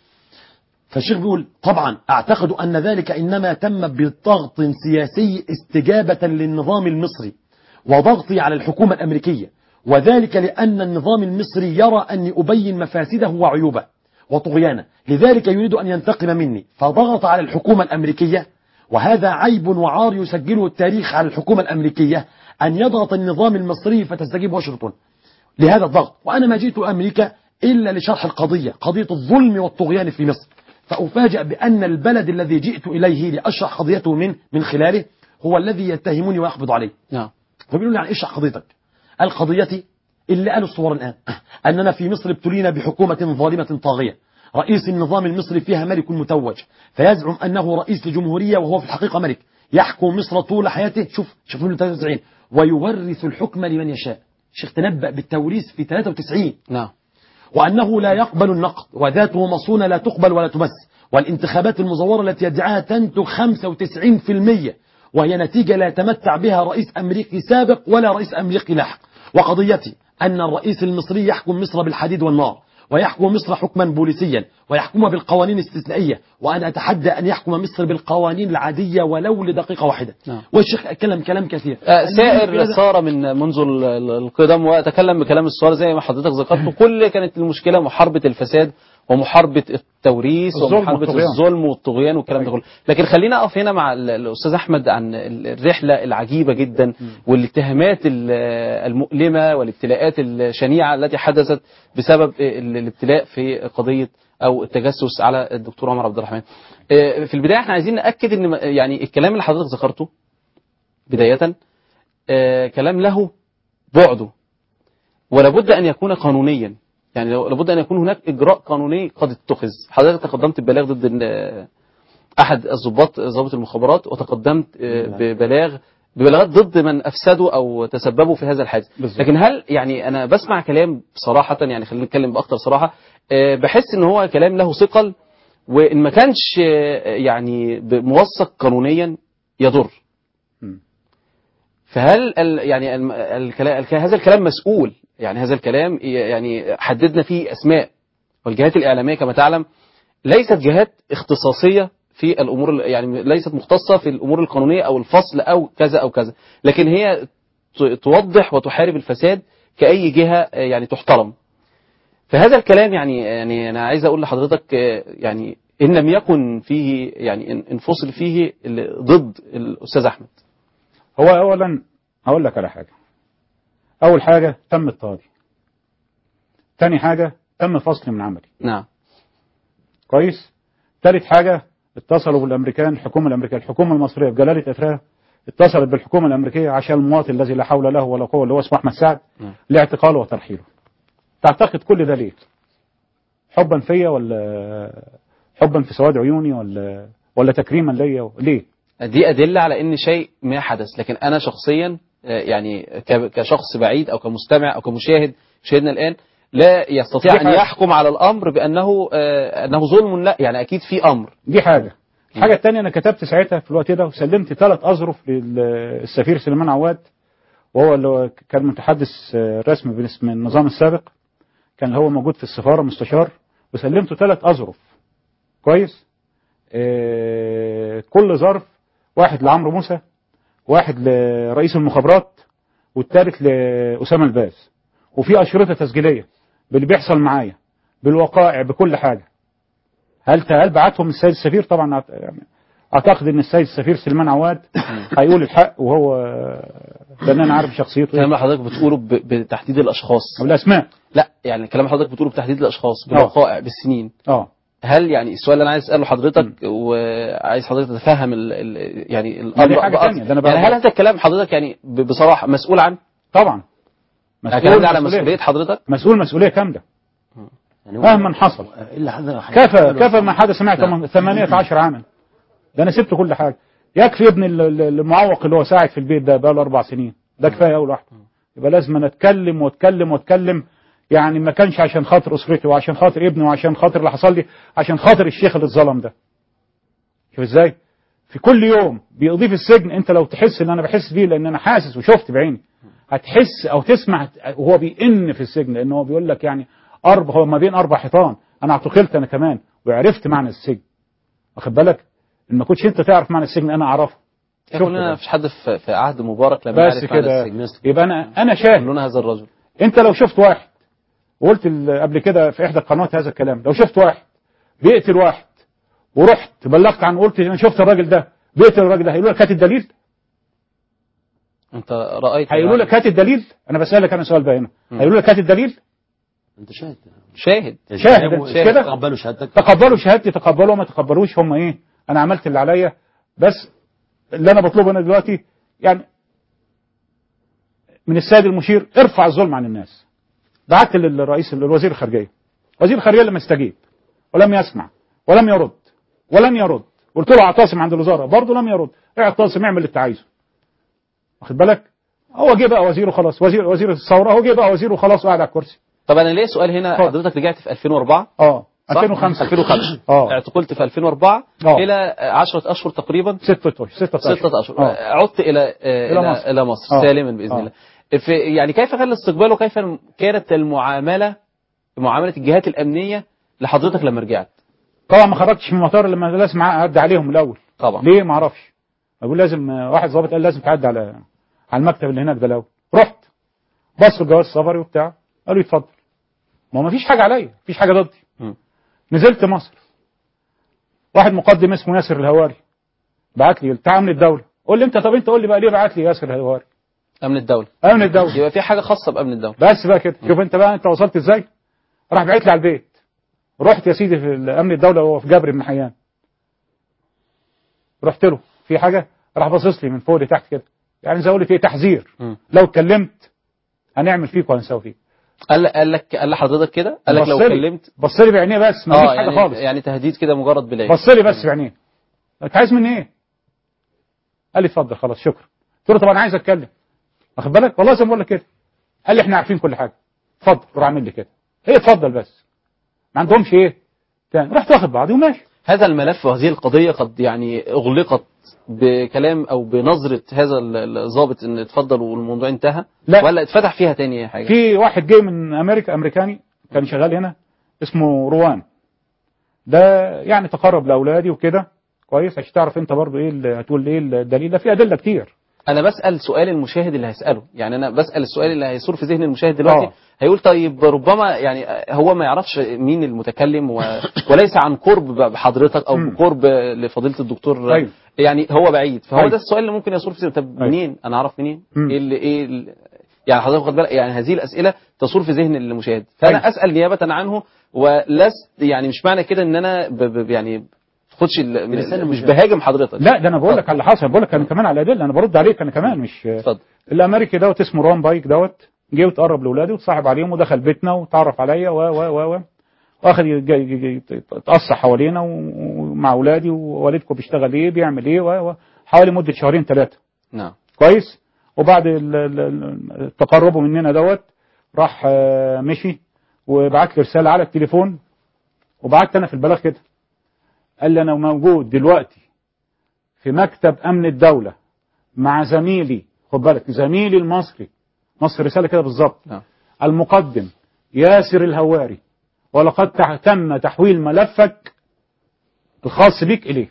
فالشيخ بيقول طبعا اعتقد ان ذلك انما تم بضغط سياسي استجابه للنظام المصري وضغطي على الحكومه الامريكيه وذلك لان النظام المصري يرى اني ابين مفاسده وعيوبه وطغيانه لذلك يريد ان ينتقم مني فضغط على الحكومه الامريكيه وهذا عيب وعار يسجله التاريخ على الحكومه الامريكيه ان يضغط النظام المصري فتستجيب واشنطن لهذا الضغط وأنا ما جئت أمريكا إلا لشرح القضية قضية الظلم والطغيان في مصر فأفاجأ بأن البلد الذي جئت إليه لأشرح قضيته من من خلاله هو الذي يتهمني ويقبض علي نعم فبيقولوا لي يعني اشرح قضيتك قال قضيتي اللي قالوا الصور الآن أننا في مصر ابتلينا بحكومة ظالمة طاغية رئيس النظام المصري فيها ملك متوج فيزعم أنه رئيس لجمهورية وهو في الحقيقة ملك يحكم مصر طول حياته شوف شوف من 93 ويورث الحكم لمن يشاء شيخ تنبأ بالتوريث في 93 نعم وأنه لا يقبل النقد وذاته مصونة لا تقبل ولا تمس والانتخابات المزورة التي يدعاها تنتج 95% وهي نتيجة لا يتمتع بها رئيس أمريكي سابق ولا رئيس أمريكي لاحق وقضيتي أن الرئيس المصري يحكم مصر بالحديد والنار ويحكم مصر حكما بوليسيا ويحكمها بالقوانين الاستثنائية وأنا أتحدى أن يحكم مصر بالقوانين العادية ولو لدقيقة واحدة نعم. والشيخ أتكلم كلام كثير آه، سائر صار من منذ ال- ال- القدم واتكلم بكلام الصور زي ما حضرتك ذكرت كل كانت المشكله محاربه الفساد ومحاربه التوريث الظلم ومحاربه والطغيان. الظلم والطغيان والكلام ده كله لكن خلينا اقف هنا مع ال- الاستاذ احمد عن ال- الرحله العجيبه جدا والاتهامات ال- المؤلمه والابتلاءات الشنيعه التي حدثت بسبب ال- الابتلاء في قضيه او التجسس على الدكتور عمر عبد الرحمن آه، في البدايه احنا عايزين ناكد ان م- يعني الكلام اللي حضرتك ذكرته بدايه آه، كلام له بعده ولابد ان يكون قانونيا يعني لو- لابد ان يكون هناك اجراء قانوني قد اتخذ حضرتك تقدمت ببلاغ ضد ال- احد الضباط ضابط المخابرات وتقدمت آه، ببلاغ ببلاغات ضد من افسدوا او تسببوا في هذا الحادث بالظبط. لكن هل يعني انا بسمع كلام صراحه يعني خلينا نتكلم باكثر صراحه آه، بحس ان هو كلام له ثقل وان ما كانش آه، يعني ب- موثق قانونيا يضر مم. فهل ال يعني الم- الكلام الك- هذا الكلام مسؤول يعني هذا الكلام ي- يعني حددنا فيه اسماء والجهات الاعلاميه كما تعلم ليست جهات اختصاصيه في الامور ال- يعني ليست مختصه في الامور القانونيه او الفصل او كذا او كذا لكن هي ت- توضح وتحارب الفساد كاي جهه آه، يعني تحترم فهذا الكلام يعني يعني انا عايز اقول لحضرتك آه، يعني ان لم يكن فيه يعني ان إن فصل فيه ال- ضد الاستاذ احمد هو اولا هقول لك على حاجه اول حاجه تم الطاري تاني حاجه تم فصلي من عملي نعم كويس ثالث حاجه اتصلوا بالامريكان الحكومه الامريكيه الحكومه المصريه بجلاله افراها اتصلت بالحكومه الامريكيه عشان المواطن الذي لا حول له ولا قوه اللي هو اسمه احمد سعد نعم. لاعتقاله وترحيله تعتقد كل ده ليه حبا فيا ولا حبا في سواد عيوني ولا ولا تكريما ليا ليه دي أدلة على إن شيء ما حدث لكن أنا شخصيا آه، يعني ك- كشخص بعيد أو كمستمع أو كمشاهد شاهدنا الآن لا يستطيع دي أن حاجة. يحكم على الأمر بأنه آه، أنه ظلم لا يعني أكيد في أمر دي حاجة الحاجة الثانية أنا كتبت ساعتها في الوقت ده وسلمت ثلاث أظرف للسفير سليمان عواد وهو اللي هو كان متحدث آه، رسمي باسم النظام السابق كان هو موجود في السفارة مستشار وسلمته ثلاث أظرف كويس آه، كل ظرف واحد لعمرو موسى واحد لرئيس المخابرات والثالث لأسامة الباز وفي أشرطة تسجيلية باللي بيحصل معايا بالوقائع بكل حاجة هل هل بعتهم السيد السفير طبعا أعت- يعني اعتقد ان السيد السفير سليمان عواد هيقول الحق وهو لان انا عارف شخصيته الكلام ايه اللي حضرتك بتقوله ب- بتحديد الأشخاص بالاسماء لا يعني الكلام اللي حضرتك بتقوله بتحديد الأشخاص بالوقائع بالسنين اه هل يعني السؤال اللي انا عايز اساله حضرتك وعايز حضرتك تتفهم ال ال يعني ما دي الامر حاجة بأكثر. تانية، ده أنا بقى- يعني هل هذا الكلام حضرتك يعني ب- بصراحه مسؤول عنه؟ طبعا الكلام ده على مسؤوليه حضرتك؟ مسؤول مسؤوليه كامله يعني هو- مهما حصل إلا هذا كفى كفى ما حدث معي نعم. 18 عاما ده انا سبت كل حاجه يكفي ابن ال- ال- المعوق اللي هو ساعد في البيت ده بقى له اربع سنين ده كفايه اول واحده يبقى لازم أنا اتكلم واتكلم واتكلم يعني ما كانش عشان خاطر اسرتي وعشان خاطر ابني وعشان خاطر اللي حصل لي عشان خاطر الشيخ اللي اتظلم ده شوف ازاي في كل يوم بيقضيه في السجن انت لو تحس ان انا بحس بيه لان انا حاسس وشفت بعيني هتحس او تسمع وهو بيئن في السجن لان هو بيقول لك يعني اربع هو ما بين اربع حيطان انا اعتقلت انا كمان وعرفت معنى السجن واخد بالك ان ما كنتش انت تعرف معنى السجن انا اعرفه شوف كلنا كده. مفيش حد في في عهد مبارك لما بس يعرف معنى كده السجن. يبقى انا انا شاهد كلنا هذا الرجل انت لو شفت واحد وقلت ال- قبل كده في احدى القنوات هذا الكلام لو شفت واحد بيقتل واحد ورحت بلغت عنه قلت انا شفت الراجل ده بيقتل الراجل ده هيقولوا لك هات الدليل انت رايت هيقولوا لك هات الدليل انا بسالك انا سؤال بقى هنا هيقولوا لك هات الدليل أنت شاهد شاهد شاهد، يعني مش كده؟ تقبلوا شهادتك تقبلوا شهادتي تقبلوا ما تقبلوش هم ايه انا عملت اللي عليا بس اللي انا بطلبه انا دلوقتي يعني من السيد المشير ارفع الظلم عن الناس بعت للرئيس الوزير الخارجيه وزير الخارجيه لم يستجيب ولم يسمع ولم يرد ولن يرد قلت له اعتصم عند الوزاره برضه لم يرد اعتصم اعمل اللي انت عايزه واخد بالك هو جه بقى وزيره خلاص وزير وزير الثوره هو جه بقى وزيره خلاص وقاعد على الكرسي طب انا ليه سؤال هنا اتفضل. حضرتك رجعت في 2004 اه صح؟ 2005 2005 اه اعتقلت في 2004 آه. الى 10 اشهر تقريبا ستة اشهر ستة اشهر ستة اشهر آه. عدت الى آه، إلى الى مصر. الى مصر آه. سالما باذن آه. الله في يعني كيف كان الاستقبال وكيف كانت المعامله معامله الجهات الامنيه لحضرتك لما رجعت طبعا ما خرجتش من المطار لما لازم اعدي عليهم الاول طبعا ليه ما اعرفش اقول لازم واحد ضابط قال لازم تعدي على على المكتب اللي هناك ده الاول رحت بصوا جواز سفري وبتاع قالوا لي اتفضل ما هو ما فيش حاجه عليا ما فيش حاجه ضدي مم. نزلت مصر واحد مقدم اسمه ياسر الهواري بعت لي بتاع امن الدوله قول لي انت طب انت قول لي بقى ليه بعت لي ياسر الهواري امن الدوله امن الدوله يبقى في حاجه خاصه بامن الدوله بس بقى كده شوف انت بقى انت وصلت ازاي راح بعت لي على البيت رحت يا سيدي في امن الدوله وهو في جبر بن حيان رحت له في حاجه راح باصص لي من فوق لتحت كده يعني زي اقول لك ايه تحذير مم. لو اتكلمت هنعمل فيك وهنسوي فيك قال قال لك قال لحضرتك كده قال لك لو بص لي- اتكلمت بص لي بعينيه بس ما فيش حاجه يعني خالص يعني تهديد كده مجرد بالعين بص لي بس بعينيه انت عايز مني ايه قال لي اتفضل خلاص شكرا قلت له طب انا عايز اتكلم واخد بالك والله زي ما بقول لك كده قال لي احنا عارفين كل حاجه اتفضل روح اعمل لي كده هي اتفضل بس ما عندهمش ايه تاني رحت واخد بعضي وماشي هذا الملف وهذه القضيه قد يعني اغلقت بكلام او بنظره هذا ال- الضابط ان اتفضل والموضوع انتهى لا. ولا اتفتح فيها تاني حاجه في واحد جاي من امريكا امريكاني كان شغال هنا اسمه روان ده يعني تقرب لاولادي وكده كويس عشان تعرف انت برضو ايه اللي هتقول ايه الدليل ده في ادله كتير انا بسال سؤال المشاهد اللي هيساله يعني انا بسال السؤال اللي هيثور في ذهن المشاهد دلوقتي آه. هيقول طيب ربما يعني هو ما يعرفش مين المتكلم و... وليس عن قرب بحضرتك او مم. بقرب لفضيله الدكتور أيوة. يعني هو بعيد فهو أيوة. ده السؤال اللي ممكن يثور في ذهنه طب أيوة. منين انا اعرف منين مم. ايه اللي ايه اللي يعني حضرتك خد بالك يعني هذه الاسئله تصور في ذهن المشاهد فانا أيوة. اسال نيابه عنه ولست يعني مش معنى كده ان انا ب... ب... يعني تاخدش ال- بلسان مش المشاهد. بهاجم حضرتك لا ده انا بقول لك على اللي حصل بقول لك انا كمان على ادله انا برد عليك انا كمان مش اتفضل الامريكي دوت اسمه روان بايك دوت جه وتقرب لاولادي وتصاحب عليهم ودخل بيتنا وتعرف عليا و و و و واخد يج- يج- يج- يتقصى حوالينا و- ومع اولادي ووالدكم بيشتغل ايه بيعمل ايه و و حوالي مده شهرين ثلاثه نعم كويس وبعد ال- ال- ال- تقربه مننا دوت راح آه، مشي وبعت لي رساله على التليفون وبعت انا في البلاغ كده قال لي انا موجود دلوقتي في مكتب امن الدوله مع زميلي خد بالك زميلي المصري نص رساله كده بالظبط نعم المقدم ياسر الهواري ولقد تح- تم تحويل ملفك الخاص بيك اليه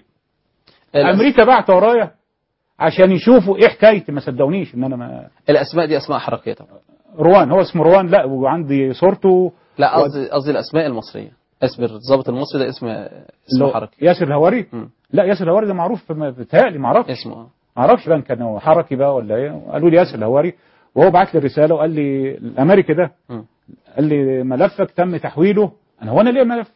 امريكا بعت ورايا عشان يشوفوا ايه حكايتي ما صدقونيش ان انا ما الاسماء دي اسماء حركيه طبعا روان هو اسمه روان لا وعندي صورته لا قصدي قصدي الاسماء المصريه اسم الضابط المصري ده اسم اللي اسم هو حركي ياسر الهواري مم. لا ياسر الهواري ده معروف ما- بيتهيألي ما اعرفش اسمه آه. ما اعرفش بقى إن كان هو حركي بقى ولا ايه قالوا لي ياسر الهواري وهو بعت لي رساله وقال لي الامريكي ده مم. قال لي ملفك تم تحويله انا هو انا ليه ملف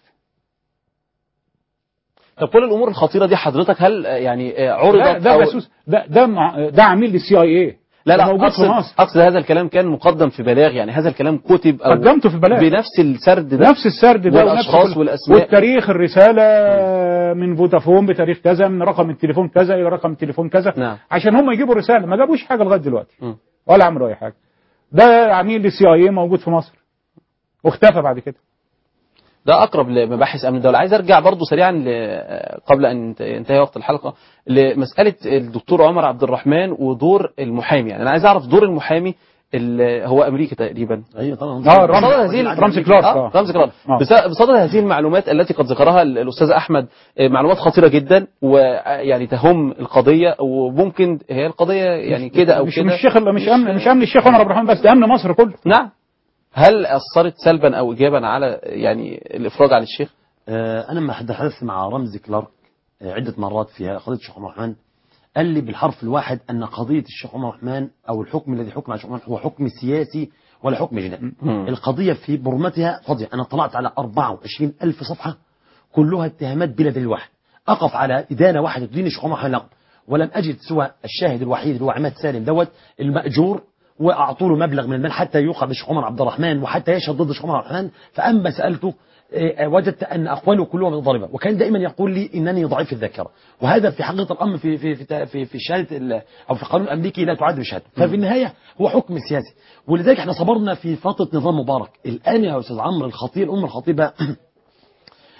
طب كل الامور الخطيره دي حضرتك هل آه، يعني آه، ده عرضت ده أو جاسوس ده ده مع- ده عميل للسي اي اي لا لا موجود أقصد, في مصر اقصد هذا الكلام كان مقدم في بلاغ يعني هذا الكلام كتب او قدمته في البلاغ بنفس السرد ده نفس السرد ده والأشخاص ونفس كل- والأسماء. والتاريخ الرسالة من فودافون بتاريخ كذا من رقم التليفون كذا إلى رقم التليفون كذا نعم. عشان هم يجيبوا رسالة ما جابوش حاجة لغاية دلوقتي مم. ولا عملوا أي حاجة ده عميل للسي اي اي موجود في مصر واختفى بعد كده ده اقرب لمباحث امن الدوله عايز ارجع برضو سريعا ل... قبل ان ينتهي وقت الحلقه لمساله الدكتور عمر عبد الرحمن ودور المحامي يعني انا عايز اعرف دور المحامي اللي هو امريكا تقريبا ايوه طبعا اه رمز بصدد هذه رمز كلارك آه آه. رمز كلارك آه. بس- بصدد هذه المعلومات التي قد ذكرها ال- الاستاذ احمد آه، معلومات خطيره جدا ويعني تهم القضيه وممكن هي القضيه يعني كده او مش كده مش الشيخ مش امن مش امن الشيخ عمر عبد الرحمن بس ده امن مصر كله نعم هل اثرت سلبا او ايجابا على يعني الافراج عن الشيخ؟ آه، أنا لما تحدثت مع رمزي كلارك آه، عدة مرات في قضية الشيخ عمر الرحمن قال لي بالحرف الواحد أن قضية الشيخ عمر الرحمن أو الحكم الذي حكم على الشيخ عمر هو حكم سياسي ولا حكم جنائي مم. القضية في برمتها قضية أنا اطلعت على 24 ألف صفحة كلها اتهامات بلا دليل واحد أقف على إدانة واحدة تدين الشيخ عمر الرحمن لا. ولم أجد سوى الشاهد الوحيد اللي هو عماد سالم دوت المأجور وأعطوا له مبلغ من المال حتى يوقع بالشيخ عمر عبد الرحمن وحتى يشهد ضد الشيخ عمر عبد الرحمن فأما سألته آه، وجدت أن أقواله كلها متضاربة وكان دائما يقول لي إنني ضعيف الذاكرة وهذا في حقيقة الأمر في في في في, في شهادة ال- أو في القانون الأمريكي لا تعد بشهادة ففي النهاية هو حكم سياسي ولذلك احنا صبرنا في فترة نظام مبارك الآن يا أستاذ عمرو الخطير أم الخطيبة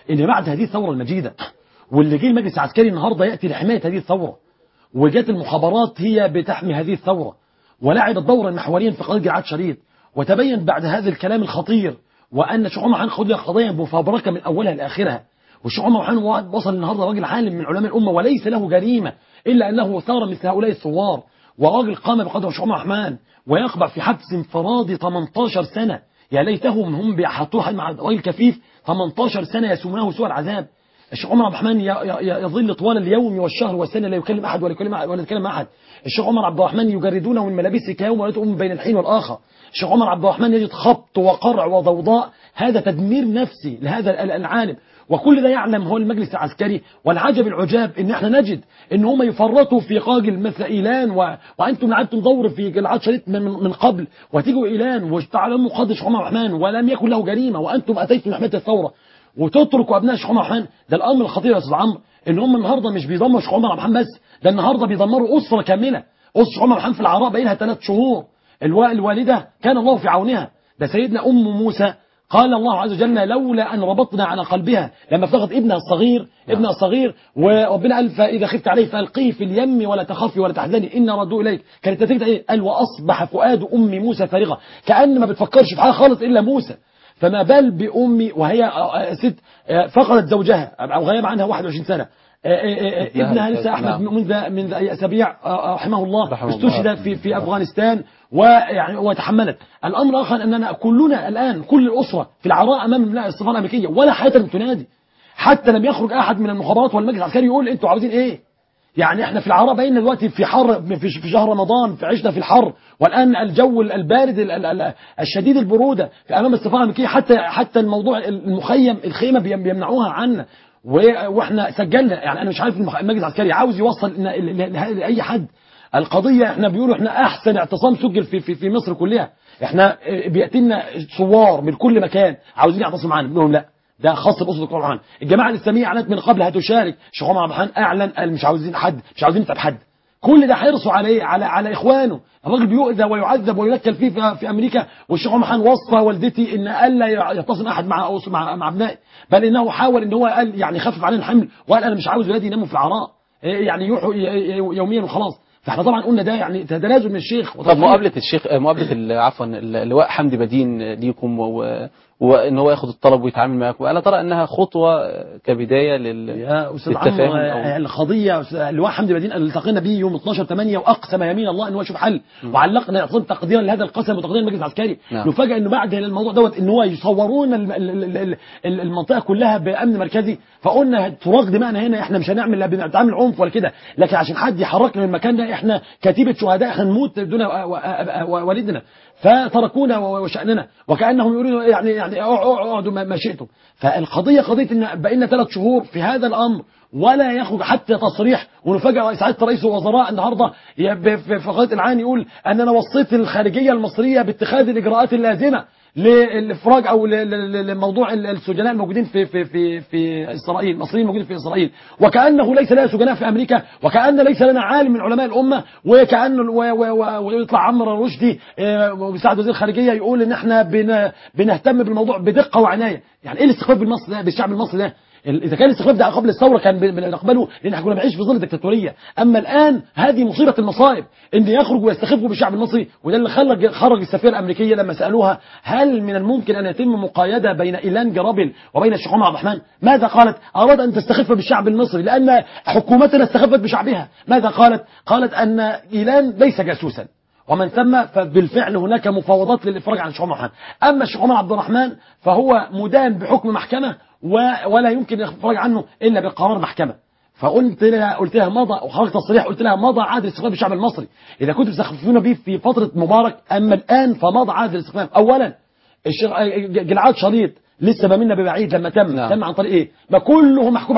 ان بعد هذه الثوره المجيده واللي جه المجلس العسكري النهارده ياتي لحمايه هذه الثوره وجات المخابرات هي بتحمي هذه الثوره ولعبت دورا محوريا في قضيه جعاد شريط وتبين بعد هذا الكلام الخطير وان الشيخ عمر حان قضيه قضيه مفبركه من اولها لاخرها والشيخ عمر حان وصل النهارده راجل عالم من علماء الامه وليس له جريمه الا انه ثار مثل هؤلاء الثوار وراجل قام بقدر الشيخ عمر الرحمن ويقبع في حبس انفرادي 18 سنه يا ليتهم هم بيحطوه مع راجل كفيف 18 سنه يسومونه سوء العذاب الشيخ عمر عبد الرحمن ي- ي- يظل طوال اليوم والشهر والسنه لا يكلم احد ولا يكلم ولا يتكلم مع احد الشيخ عمر عبد الرحمن يجردونه من ملابسه كيوم ولدته أم بين الحين والاخر الشيخ عمر عبد الرحمن يجد خبط وقرع وضوضاء هذا تدمير نفسي لهذا ال- العالم وكل ده يعلم هو المجلس العسكري والعجب العجاب ان احنا نجد ان هم يفرطوا في قاجل مثل ايلان و... وانتم لعبتم دور في جلعاد شريط من, من قبل وتيجوا ايلان وتعلموا قدر الشيخ عمر الرحمن ولم يكن له جريمه وانتم اتيتم لحمايه الثوره وتتركوا ابناء الشيخ عمر الرحمن ده الامر الخطير يا استاذ عمرو ان هم النهارده مش بيدمروا الشيخ عمر عبد الرحمن بس ده النهارده بيدمروا اسره كامله اسره الشيخ عمر عبد الرحمن في العراء بقى لها ثلاث شهور الوا- الوالده كان الله في عونها ده سيدنا ام موسى قال الله عز وجل لولا ان ربطنا على قلبها لما افتقد ابنها الصغير ابنها الصغير وربنا قال فاذا خفت عليه فالقيه في اليم ولا تخافي ولا تحزني ان ردوا اليك كانت نتيجه ايه؟ قال واصبح فؤاد ام موسى فارغه كان ما بتفكرش في حاجه خالص الا موسى فما بال بأمي وهي آه، آه، ست آه، فقدت زوجها أو غيب عنها 21 سنة آه، آه، آه، ابنها ابنها لسه نعم. أحمد منذ منذ أي أسابيع آه، رحمه الله رحمه الله. استشهد في في أفغانستان ويعني وتحملت الأمر الآخر أننا كلنا الآن كل الأسرة في العراء أمام السفارة الأمريكية ولا حياة لم تنادي حتى لم يخرج أحد من المخابرات والمجلس العسكري يقول أنتوا عاوزين إيه يعني احنا في العراء بقينا دلوقتي في حر في في شهر رمضان في عشنا في الحر والان الجو البارد ال- ال- ال- الشديد البروده في امام السفاره الامريكيه حتى حتى الموضوع المخيم الخيمه بيم- بيمنعوها عنا و- واحنا سجلنا يعني انا مش عارف المخ- المجلس العسكري عاوز يوصل إن- ل- ل- ل- لاي حد القضيه احنا بيقولوا احنا احسن اعتصام سجل في في, في مصر كلها احنا اه، بياتينا ثوار من كل مكان عاوزين يعتصموا معانا بنقول لهم لا ده خاص بأسرة الدكتور عبد الرحمن الجماعة الإسلامية أعلنت من قبل هتشارك الشيخ عمر عبد الرحمن أعلن قال مش عاوزين حد مش عاوزين نتعب حد كل ده حرصوا عليه على على إخوانه الراجل بيؤذى ويعذب وينكل فيه في, في أمريكا والشيخ عمر عبد الرحمن وصى والدتي إن ألا يعتصم أحد مع أس- مع مع أبنائي بل إنه حاول إن هو قال يعني خفف علينا الحمل وقال أنا مش عاوز ولادي يناموا في العراء إيه يعني يروحوا ي- ي- يوميا وخلاص فاحنا طبعا قلنا ده يعني تنازل من الشيخ طب وتضحية. مقابلة الشيخ آه، مقابلة ال- عفوا اللواء حمدي بدين ليكم و- وان هو ياخد الطلب ويتعامل معاكم الا ترى انها خطوة آه، كبداية لل يا استاذ للتفاهم عمرو أو- آه، القضيه أستاذ- اللواء حمدي بدين اللي التقينا به يوم 12 8 واقسم يمين الله ان هو يشوف حل وعلقنا اعتصام تقديرا لهذا القسم وتقدير المجلس العسكري نعم. نفاجئ انه بعد الموضوع دوت ان هو يصورون الم- ال- ال- ال- ال- المنطقه كلها بامن مركزي فقلنا تراق دماءنا هنا احنا مش هنعمل لا بنتعامل عنف ولا كده لكن عشان حد يحركنا من المكان ده احنا كتيبه شهداء احنا نموت دون و- و- و- والدنا فتركونا و- وشأننا وكأنهم يريدوا يعني يعني اقعدوا ما ما شئتم فالقضية قضية ان بقينا ثلاث شهور في هذا الأمر ولا يخرج حتى تصريح ونفاجئ سعاده رئيس الوزراء النهارده ي- ب- في في قضيه العين يقول ان انا وصيت الخارجيه المصريه باتخاذ الاجراءات اللازمه للافراج او ل- ل- ل- لموضوع ال- السجناء الموجودين في في في في اسرائيل المصريين الموجودين في اسرائيل وكانه ليس لنا سجناء في امريكا وكان ليس لنا عالم من علماء الامه وكان و- و- و- ويطلع عمرو رشدي آه، ومساعد وزير الخارجيه يقول ان احنا بن- بنهتم بالموضوع بدقه وعنايه يعني ايه الاستخفاف بالمصري ده بالشعب المصري ده اذا كان الاستخفاف ده قبل الثوره كان بن- بنقبله لان احنا كنا بنعيش في ظل الدكتاتوريه اما الان هذه مصيبه المصائب ان يخرج ويستخفوا بالشعب المصري وده اللي خرج خرج السفيره الامريكيه لما سالوها هل من الممكن ان يتم مقايده بين ايلان جرابل وبين الشيخ عمر عبد الرحمن ماذا قالت اراد ان تستخف بالشعب المصري لان حكومتنا استخفت بشعبها ماذا قالت قالت ان ايلان ليس جاسوسا ومن ثم فبالفعل هناك مفاوضات للإفراج عن الشيخ عمر الرحمن أما الشيخ عمر عبد الرحمن فهو مدان بحكم محكمة و- ولا يمكن الإفراج عنه إلا بقرار محكمة فقلت لها قلت لها مضى وخرجت تصريح قلت لها مضى عهد الاستخفاف بالشعب المصري اذا كنتم تستخفون به في فتره مبارك اما الان فمضى عهد الاستخفاف اولا الشيخ جلعاد شريط لسه ما منا ببعيد لما تم نعم. تم عن طريق ايه ما كلهم محكوم عليهم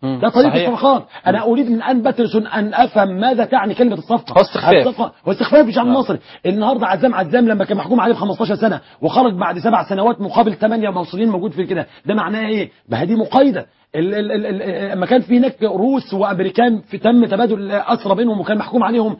مم. ده طريقه صحيح. الصفقات انا اريد من ان بترسون ان افهم ماذا تعني كلمه الصفقه هو استخفاف. الصفقه هو استخفاف بالشعب المصري النهارده عزام عزام لما كان محكوم عليه ب 15 سنه وخرج بعد سبع سنوات مقابل ثمانيه موصولين موجود في كده ده معناه ايه؟ ما هي دي مقايضه ال- ال- ال- ال- لما كان في هناك روس وامريكان في تم تبادل اسرى بينهم وكان محكوم عليهم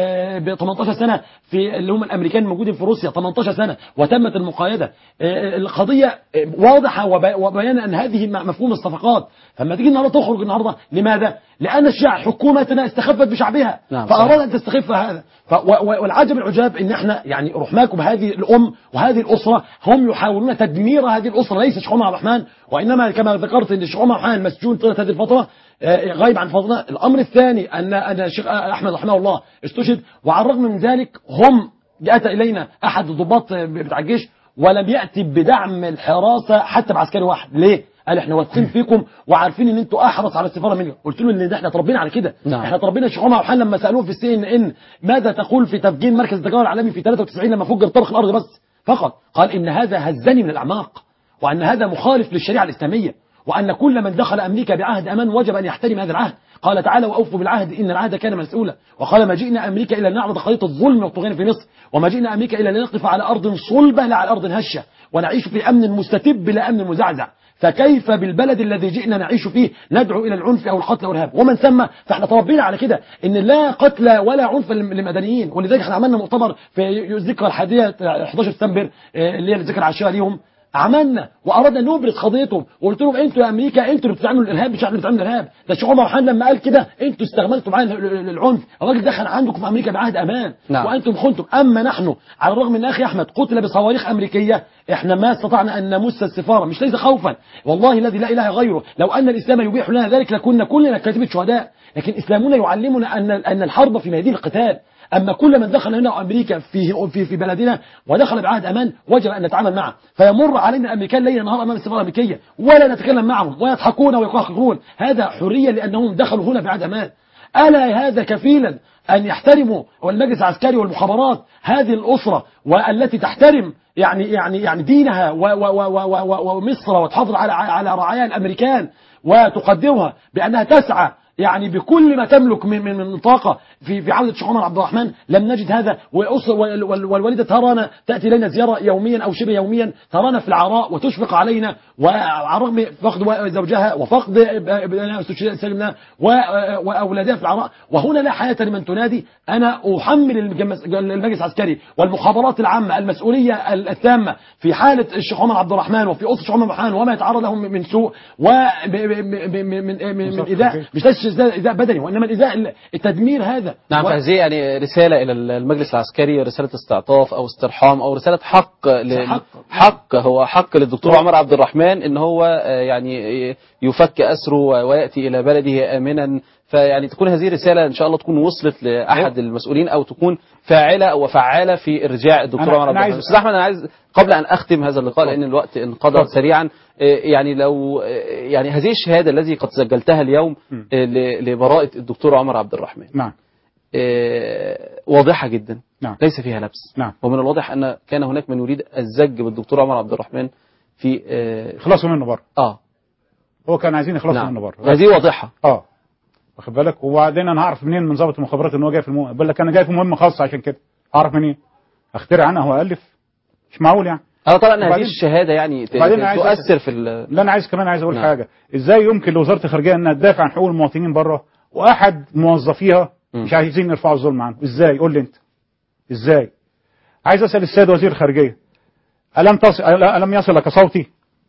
ب 18 سنه في اللي هم الامريكان الموجودين في روسيا 18 سنه وتمت المقايضه آه، القضيه آه، واضحه وب- وبيان ان هذه م- مفهوم الصفقات فلما تيجي النهارده تخرج النهارده لماذا؟ لان الشعب حكومتنا استخفت بشعبها نعم، فاراد صحيح. ان تستخف هذا ف و- و- والعجب العجاب ان احنا يعني رحماكم هذه الام وهذه الاسره هم يحاولون تدمير هذه الاسره ليس شيخ عمر عبد الرحمن وانما كما ذكرت ان الشيخ عمر عبد الرحمن مسجون طيله هذه الفتره آه، غايب عن فضلنا الامر الثاني ان ان الشيخ احمد رحمه الله استشهد وعلى الرغم من ذلك هم اتى الينا احد الضباط بتاع الجيش ولم ياتي بدعم الحراسه حتى بعسكري واحد ليه؟ قال احنا واثقين فيكم وعارفين ان انتوا احرص على السفاره منكم قلت له ان ده احنا اتربينا على كده نعم. احنا اتربينا الشيخ عمر عبد الرحمن لما سالوه في السي ان ان ماذا تقول في تفجير مركز التجاره العالمي في 93 لما فجر طبق الارض بس فقط قال ان هذا هزني من الاعماق وان هذا مخالف للشريعه الاسلاميه وان كل من دخل امريكا بعهد امان وجب ان يحترم هذا العهد قال تعالى واوفوا بالعهد ان العهد كان مسؤولا وقال ما جئنا امريكا الا لنعرض قضيه الظلم والطغيان في مصر وما جئنا امريكا الا لنقف على ارض صلبه لا على ارض هشه ونعيش في امن مستتب لا امن مزعزع فكيف بالبلد الذي جئنا نعيش فيه ندعو الى العنف او القتل والارهاب ومن ثم فاحنا تربينا على كده ان لا قتل ولا عنف للمدنيين ولذلك احنا عملنا مؤتمر في ذكرى الحادية 11 سبتمبر آه، اللي هي الذكرى العاشره ليهم عملنا واردنا ان نبرز قضيتهم وقلت لهم انتوا يا امريكا انتوا اللي بتعملوا الارهاب مش احنا اللي بتعملوا الارهاب ده الشيخ عمر عبد لما قال كده انتوا استغملتوا معانا ال- ال- العنف الراجل دخل عندكم في امريكا بعهد امان نعم. وانتم خنتم اما نحن على الرغم من اخي احمد قتل بصواريخ امريكيه احنا ما استطعنا ان نمس السفاره مش ليس خوفا والله الذي لا اله غيره لو ان الاسلام يبيح لنا ذلك لكنا كلنا كاتبه شهداء لكن اسلامنا يعلمنا ان ان الحرب في ميادين القتال اما كل من دخل هنا امريكا في في في بلدنا ودخل بعهد امان وجب ان نتعامل معه فيمر علينا الامريكان ليل نهار امام السفاره الامريكيه ولا نتكلم معهم ويضحكون ويقهقرون هذا حريه لانهم دخلوا هنا بعهد امان الا هذا كفيلا ان يحترموا والمجلس العسكري والمخابرات هذه الاسره والتي تحترم يعني يعني يعني دينها و- و- و- و- و- ومصر وتحافظ على على رعايا الامريكان وتقدرها بانها تسعى يعني بكل ما تملك من من من طاقه في في عوده الشيخ عمر عبد الرحمن لم نجد هذا وأسر وال- وال- والوالده ترانا تاتي الينا زياره يوميا او شبه يوميا ترانا في العراء وتشفق علينا وعلى الرغم فقد زوجها وفقد ابنها سلمنا و- واولادها في العراء وهنا لا حياه لمن تنادي انا احمل المجمس- المجلس العسكري والمخابرات العامه المسؤوليه التامه في حاله الشيخ عمر عبد الرحمن وفي اسره الشيخ عمر عبد الرحمن وما يتعرض لهم من سوء ومن من من ايذاء مش بس ايذاء بدني وانما الايذاء التدمير هذا نعم و- فهذه يعني رسالة إلى المجلس العسكري رسالة استعطاف أو استرحام أو رسالة حق ل... حق. حق هو حق للدكتور عمر عبد الرحمن إن هو آه، يعني يفك أسره ويأتي إلى بلده آمنا فيعني تكون هذه رسالة إن شاء الله تكون وصلت لأحد المسؤولين أو تكون فاعلة أو فعالة في إرجاع الدكتور أنا- عمر عبد أنا عايز- الرحمن أستاذ أحمد أنا عايز قبل أن أختم هذا اللقاء لأن الوقت انقضى اتفضل. سريعا آه، يعني لو آه، يعني هذه الشهادة التي قد سجلتها اليوم آه، ل- لبراءة الدكتور عمر عبد الرحمن نعم آه، واضحة جدا نعم. ليس فيها لبس نعم. ومن الواضح أن كان هناك من يريد الزج بالدكتور عمر عبد الرحمن في آه, خلصوا منه بره آه هو كان عايزين يخلصوا نعم منه بره هذه واضحة اه واخد بالك وبعدين انا هعرف منين من ضابط المخابرات ان هو جاي في المهم بقول لك انا جاي في مهمه خاصه عشان كده اعرف منين اخترع عنها والف مش معقول يعني أنا طبعا هذه وبعدين- الشهادة يعني ت- وبعدين ت- عايز تؤثر في ال- لا انا عايز كمان عايز اقول نعم. حاجه ازاي يمكن لوزاره الخارجيه انها تدافع عن حقوق المواطنين بره واحد موظفيها م. مش عايزين يرفعوا الظلم عنه ازاي قول لي انت ازاي عايز اسال السيد وزير الخارجيه الم تصل الم يصل لك صوتي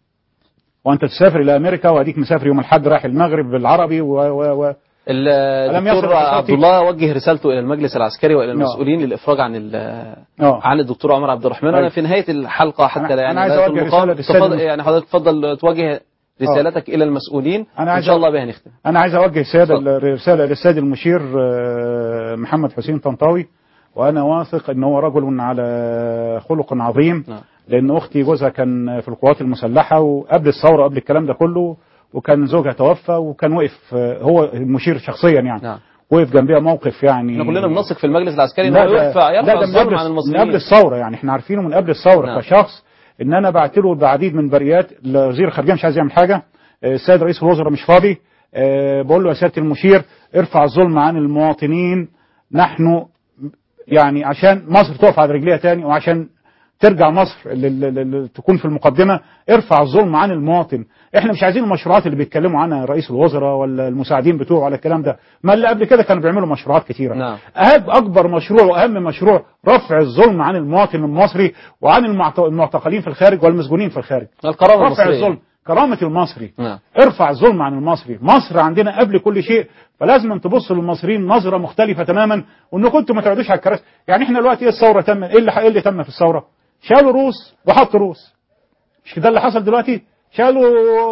وانت تسافر الى امريكا واديك مسافر يوم الاحد رايح المغرب بالعربي و, و, و ال- ألم الدكتور يصل عبد صوتي؟ الله وجه رسالته إلى المجلس العسكري وإلى نعم. المسؤولين للإفراج عن ال- اه عن الدكتور عمر عبد الرحمن طيب. وأنا في نهاية الحلقة حتى أنا- لا يعني أنا عايز لا أوجه المقام، رسالة للسيد تفضل الم- يعني حضرتك تفضل توجه رسالتك إلى المسؤولين أنا إن عايز شاء أ- الله بها نختم انا عايز اوجه سيادة اتفضل. رساله للسيد المشير آه، محمد حسين طنطاوي وانا واثق ان هو رجل على خلق عظيم نعم. لان اختي جوزها كان في القوات المسلحه وقبل الثوره قبل الكلام ده كله وكان زوجها توفى وكان وقف آه، هو المشير شخصيا يعني نعم وقف جنبها موقف يعني احنا كلنا بنثق في المجلس العسكري ان لا هو ده- يرفع لا يرفع ده من الظلم قبل عن من المسلمين قبل الثوره يعني احنا عارفينه من قبل الثوره نعم. كشخص ان انا بعت له بعديد من بريات لوزير الخارجيه مش عايز يعمل حاجه آه، السيد رئيس الوزراء مش فاضي آه، بقول له يا سياده المشير ارفع الظلم عن المواطنين نحن يعني عشان مصر تقف على رجليها تاني وعشان ترجع مصر ل- ل- ل- تكون في المقدمة ارفع الظلم عن المواطن احنا مش عايزين المشروعات اللي بيتكلموا عنها رئيس الوزراء ولا المساعدين بتوعه ولا الكلام ده ما اللي قبل كده كانوا بيعملوا مشروعات كتيرة نعم. أهم أكبر مشروع وأهم مشروع رفع الظلم عن المواطن المصري وعن المعت- المعتقلين في الخارج والمسجونين في الخارج الكرامة رفع المصرية الظلم كرامة المصري نعم ارفع الظلم عن المصري مصر عندنا قبل كل شيء فلازم أن تبصوا للمصريين نظرة مختلفة تماما وانكم انتوا ما تقعدوش على الكراسي يعني احنا دلوقتي ايه الثورة تم ايه اللي, إيه اللي تم في الثورة شالوا روس وحطوا روس مش ده اللي حصل دلوقتي شالوا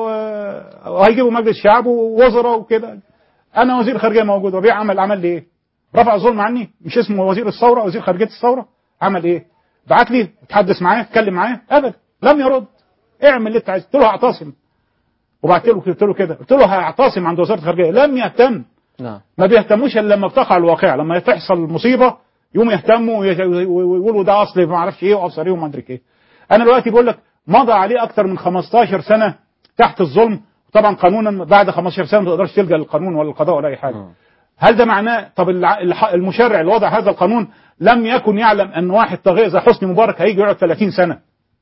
آه، وهيجيبوا مجلس شعب ووزراء وكده انا وزير خارجيه موجود وبيع عمل عمل لي ايه رفع الظلم عني مش اسمه وزير الثوره وزير خارجيه الثوره عمل ايه بعت لي اتحدث معاه اتكلم معاه ابدا لم يرد اعمل اللي انت عايزه قلت له هعتصم وبعت له قلت له كده قلت له هعتصم عند وزاره الخارجيه لم يهتم نعم ما بيهتموش الا لما بتقع الواقع لما تحصل مصيبه يقوم يهتموا وي- وي- ويقولوا ده اصل ما اعرفش ايه وابصر ايه وما ادري ايه انا دلوقتي بقول لك مضى عليه اكتر من 15 سنه تحت الظلم طبعا قانونا بعد 15 سنه ما تقدرش تلجا للقانون ولا القضاء ولا اي حاجه هل ده معناه طب الع- الح- المشرع اللي وضع هذا القانون لم يكن يعلم ان واحد طاغيه زي حسني مبارك هيجي يقعد 30 سنه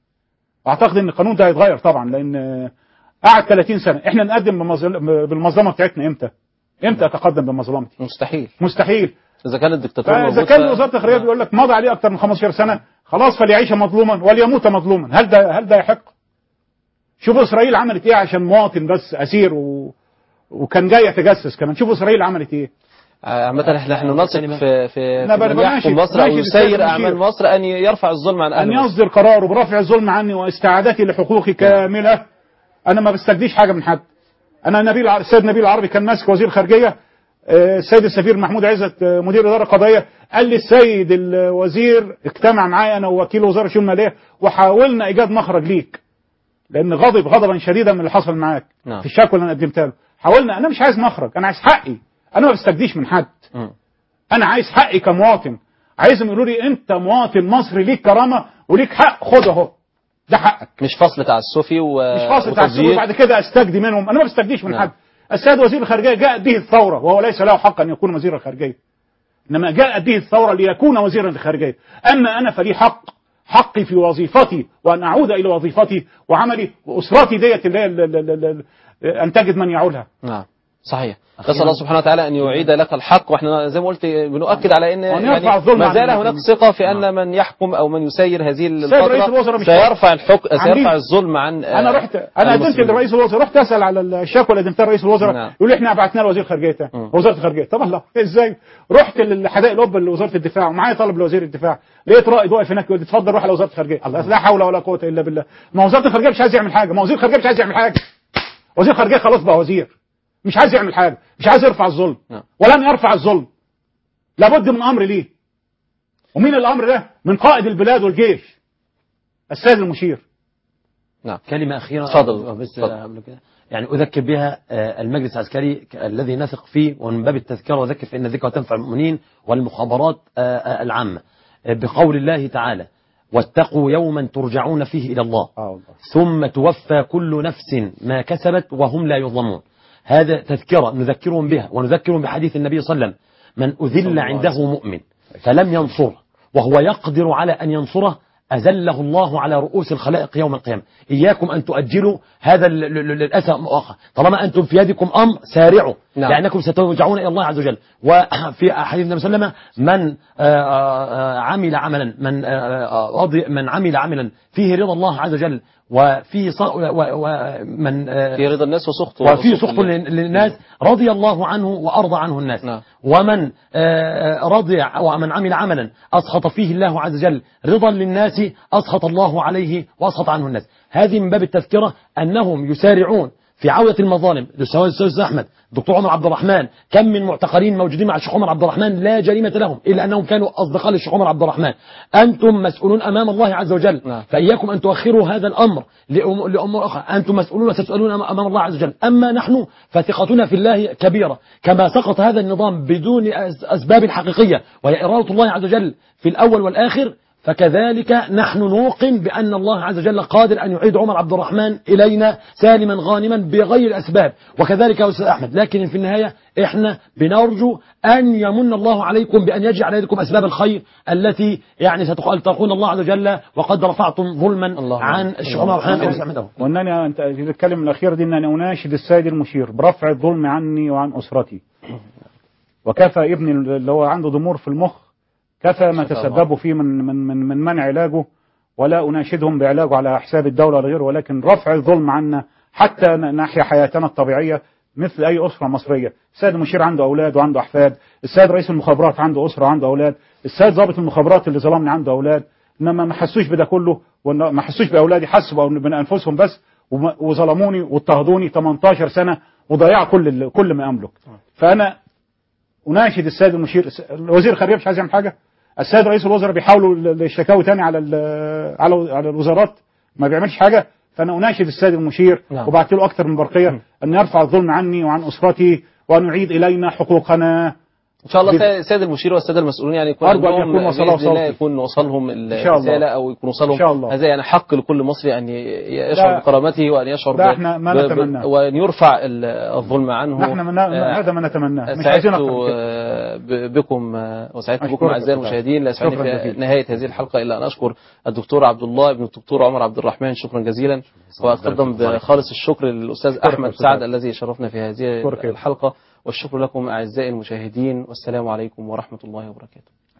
اعتقد ان القانون ده هيتغير طبعا لان آه، قعد 30 سنه احنا نقدم بمظل- بالمظلمه بتاعتنا امتى امتى اتقدم بمظلمتي مستحيل مستحيل إذا كان الدكتاتور فاذا موجود كان ف- وزاره الخارجيه بيقول لك مضى عليه اكتر من 15 سنه خلاص فليعيش مظلوما وليموت مظلوما هل ده هل ده يحق شوفوا اسرائيل عملت ايه عشان مواطن بس اسير و... وكان جاي يتجسس كمان شوفوا اسرائيل عملت ايه عامة احنا نحن نثق في في أنا في من ببقى يحكم ماشي- مصر او ماشي بالسيد يسير اعمال المشير. مصر ان يرفع الظلم عن ان اهل مصر يصدر قراره برفع الظلم عني واستعادتي لحقوقي كامله انا ما بستجديش حاجه من حد انا نبيل ع- السيد نبيل العربي كان ماسك وزير خارجيه آه، السيد السفير محمود عزت آه، مدير اداره قضائيه قال لي السيد الوزير اجتمع معايا انا ووكيل وزاره الشؤون الماليه وحاولنا ايجاد مخرج ليك لان غضب غضبا شديدا من اللي حصل معاك نعم. في الشكوى اللي انا قدمتها له حاولنا انا مش عايز مخرج انا عايز حقي انا ما بستجديش من حد مم. انا عايز حقي كمواطن عايزهم يقولوا لي انت مواطن مصري ليك كرامه وليك حق خد اهو ده حقك مش فصل تعسفي و مش فاصل تعسف وتضييق. وبعد كده استجدي منهم انا ما بستجديش من نعم. حد السيد وزير الخارجيه جاء به الثوره وهو ليس له حق ان يكون وزير الخارجيه انما جاء به الثوره ليكون وزيرا للخارجيه اما انا فلي حق حقي في وظيفتي وان اعود الى وظيفتي وعملي واسرتي ديت اللي هي ال- ال- ال- ال- ان تجد من يعولها نعم صحيح نسأل الله سبحانه وتعالى أن يعيد لك الحق وإحنا زي ما قلت بنؤكد على أن وأن يرفع يعني الظلم ما عن زال المسلمين. هناك ثقة في أن من يحكم أو من يسير هذه السيد رئيس الوزراء الفترة مش سيرفع الحق عاملين- سيرفع الظلم عن آه، انا رحت انا قدمت المسلمين. لرئيس الوزراء رحت اسال على الشكوى اللي قدمتها لرئيس الوزراء نعم. يقول لي احنا بعتنا لوزير خارجيه تاني مم. وزاره الخارجيه طب الله ازاي رحت للحدائق القبه لوزاره الدفاع ومعايا طلب لوزير الدفاع لقيت رائد واقف هناك يقول لي اتفضل روح على وزاره الخارجيه الله لا حول ولا قوه الا بالله ما وزاره الخارجيه مش عايز يعمل حاجه ما وزير الخارجيه مش عايز يعمل حاجه وزير الخارجيه خلاص بقى وزير مش عايز يعمل حاجه مش عايز يرفع الظلم نعم. ولن يرفع الظلم لابد من امر ليه ومين الامر ده من قائد البلاد والجيش السيد المشير نعم كلمة أخيرة اتفضل. بس اتفضل. قبل كده. يعني أذكر بها آه، المجلس العسكري ك- الذي نثق فيه ومن باب التذكرة وذكر فإن الذكرى تنفع المؤمنين والمخابرات آه، آه، العامة آه، بقول الله تعالى واتقوا يوما ترجعون فيه إلى الله اه والله ثم توفى كل نفس ما كسبت وهم لا يظلمون هذا تذكرة نذكرهم بها ونذكرهم بحديث النبي صلى الله عليه وسلم من أذل الله عليه عنده مؤمن فلم ينصره وهو يقدر على أن ينصره أذله الله على رؤوس الخلائق يوم القيامة إياكم أن تؤجلوا هذا ال- ال- ال- الأسى مؤخرا طالما أنتم في يدكم أمر سارعوا نعم. لأنكم سترجعون إلى الله عز وجل وفي حديث النبي صلى الله عليه وسلم من آه، آه، عمل عملا من آه، آه، رضي من عمل عملا فيه رضا الله عز وجل وفيه ص- و- و- ومن آه، في رضا الناس وسخط وفي وسخط سخط الله. لل- للناس رضي الله عنه وأرضى عنه الناس نعم. ومن آه، رضي ومن عمل عملا أسخط فيه الله عز وجل رضا للناس أسخط الله عليه وأسخط عنه الناس هذه من باب التذكرة أنهم يسارعون في عودة المظالم سواء الأستاذ أحمد دكتور عمر عبد الرحمن كم من معتقلين موجودين مع الشيخ عمر عبد الرحمن لا جريمة لهم إلا أنهم كانوا أصدقاء للشيخ عمر عبد الرحمن أنتم مسؤولون أمام الله عز وجل نعم. فإياكم أن تؤخروا هذا الأمر لأم- لأمور أخرى أنتم مسؤولون وستسألون أم- أمام الله عز وجل أما نحن فثقتنا في الله كبيرة كما سقط هذا النظام بدون أس- أسباب حقيقية وهي إرادة الله عز وجل في الأول والآخر فكذلك نحن نوقن بأن الله عز وجل قادر أن يعيد عمر عبد الرحمن إلينا سالما غانما بغير أسباب وكذلك يا أستاذ أحمد لكن في النهاية إحنا بنرجو أن يمن الله عليكم بأن يجعل يدكم أسباب الخير التي يعني ستلقون الله عز وجل وقد رفعتم ظلما اللهم عن آمين. الشيخ عمر عبد الرحمن أحمد وانني انت الكلمه الاخيره دي انني اناشد السيد المشير برفع الظلم عني وعن اسرتي وكفى ابني اللي هو عنده ضمور في المخ كفى ما شفى الله. تسببوا فيه من من من من منع علاجه ولا اناشدهم بعلاجه على حساب الدوله ولا غيره ولكن رفع الظلم عنا حتى ن- نحيا حياتنا الطبيعيه مثل اي اسره مصريه، السيد المشير عنده اولاد وعنده احفاد، السيد رئيس المخابرات عنده اسره وعنده اولاد، السيد ضابط المخابرات اللي ظلمني عنده اولاد، انما ما حسوش بده كله وإن- ما حسوش باولادي حسوا بأن- بانفسهم بس وما- وظلموني واضطهدوني 18 سنه وضيعوا كل ال- كل ما املك. فانا اناشد السيد المشير الوزير الخارجيه مش عايز يعمل حاجه السيد رئيس الوزراء بيحاولوا ال- الشكاوي تاني على ال- على على الوزارات ما بيعملش حاجه فانا اناشد السيد المشير نعم. وبعت له اكثر من برقيه ان يرفع الظلم عني وعن اسرتي وان يعيد الينا حقوقنا ان شاء الله بال- سيد- سيد المشير والساده المسؤولين يعني يكون أرجو أن عندهم يكون وصلها بإذن الله صوتي. يكون وصلهم شاء الله. الرساله او يكون وصلهم إن شاء الله. هذا يعني حق لكل مصري ان ي- يشعر ده- بكرامته وان يشعر ده ب- إحنا ما ب- ب- نتمناه. وان يرفع ال- الظلم عنه نحن من آه، هذا ما نتمناه مش سعدت عايزين اكثر من كده. آه، ب- بكم آه، وسعدت بكم أشكرك اعزائي يا أستاذ. المشاهدين لا يسعني شكرا في جزيلا. نهايه هذه الحلقه الا ان اشكر الدكتور عبد الله ابن الدكتور عمر عبد الرحمن شكرا جزيلا واقدم بخالص الشكر للاستاذ أشكرك يا احمد أستاذ. سعد الذي شرفنا في هذه أشكرك يا الحلقه والشكر لكم اعزائي المشاهدين والسلام عليكم ورحمه الله وبركاته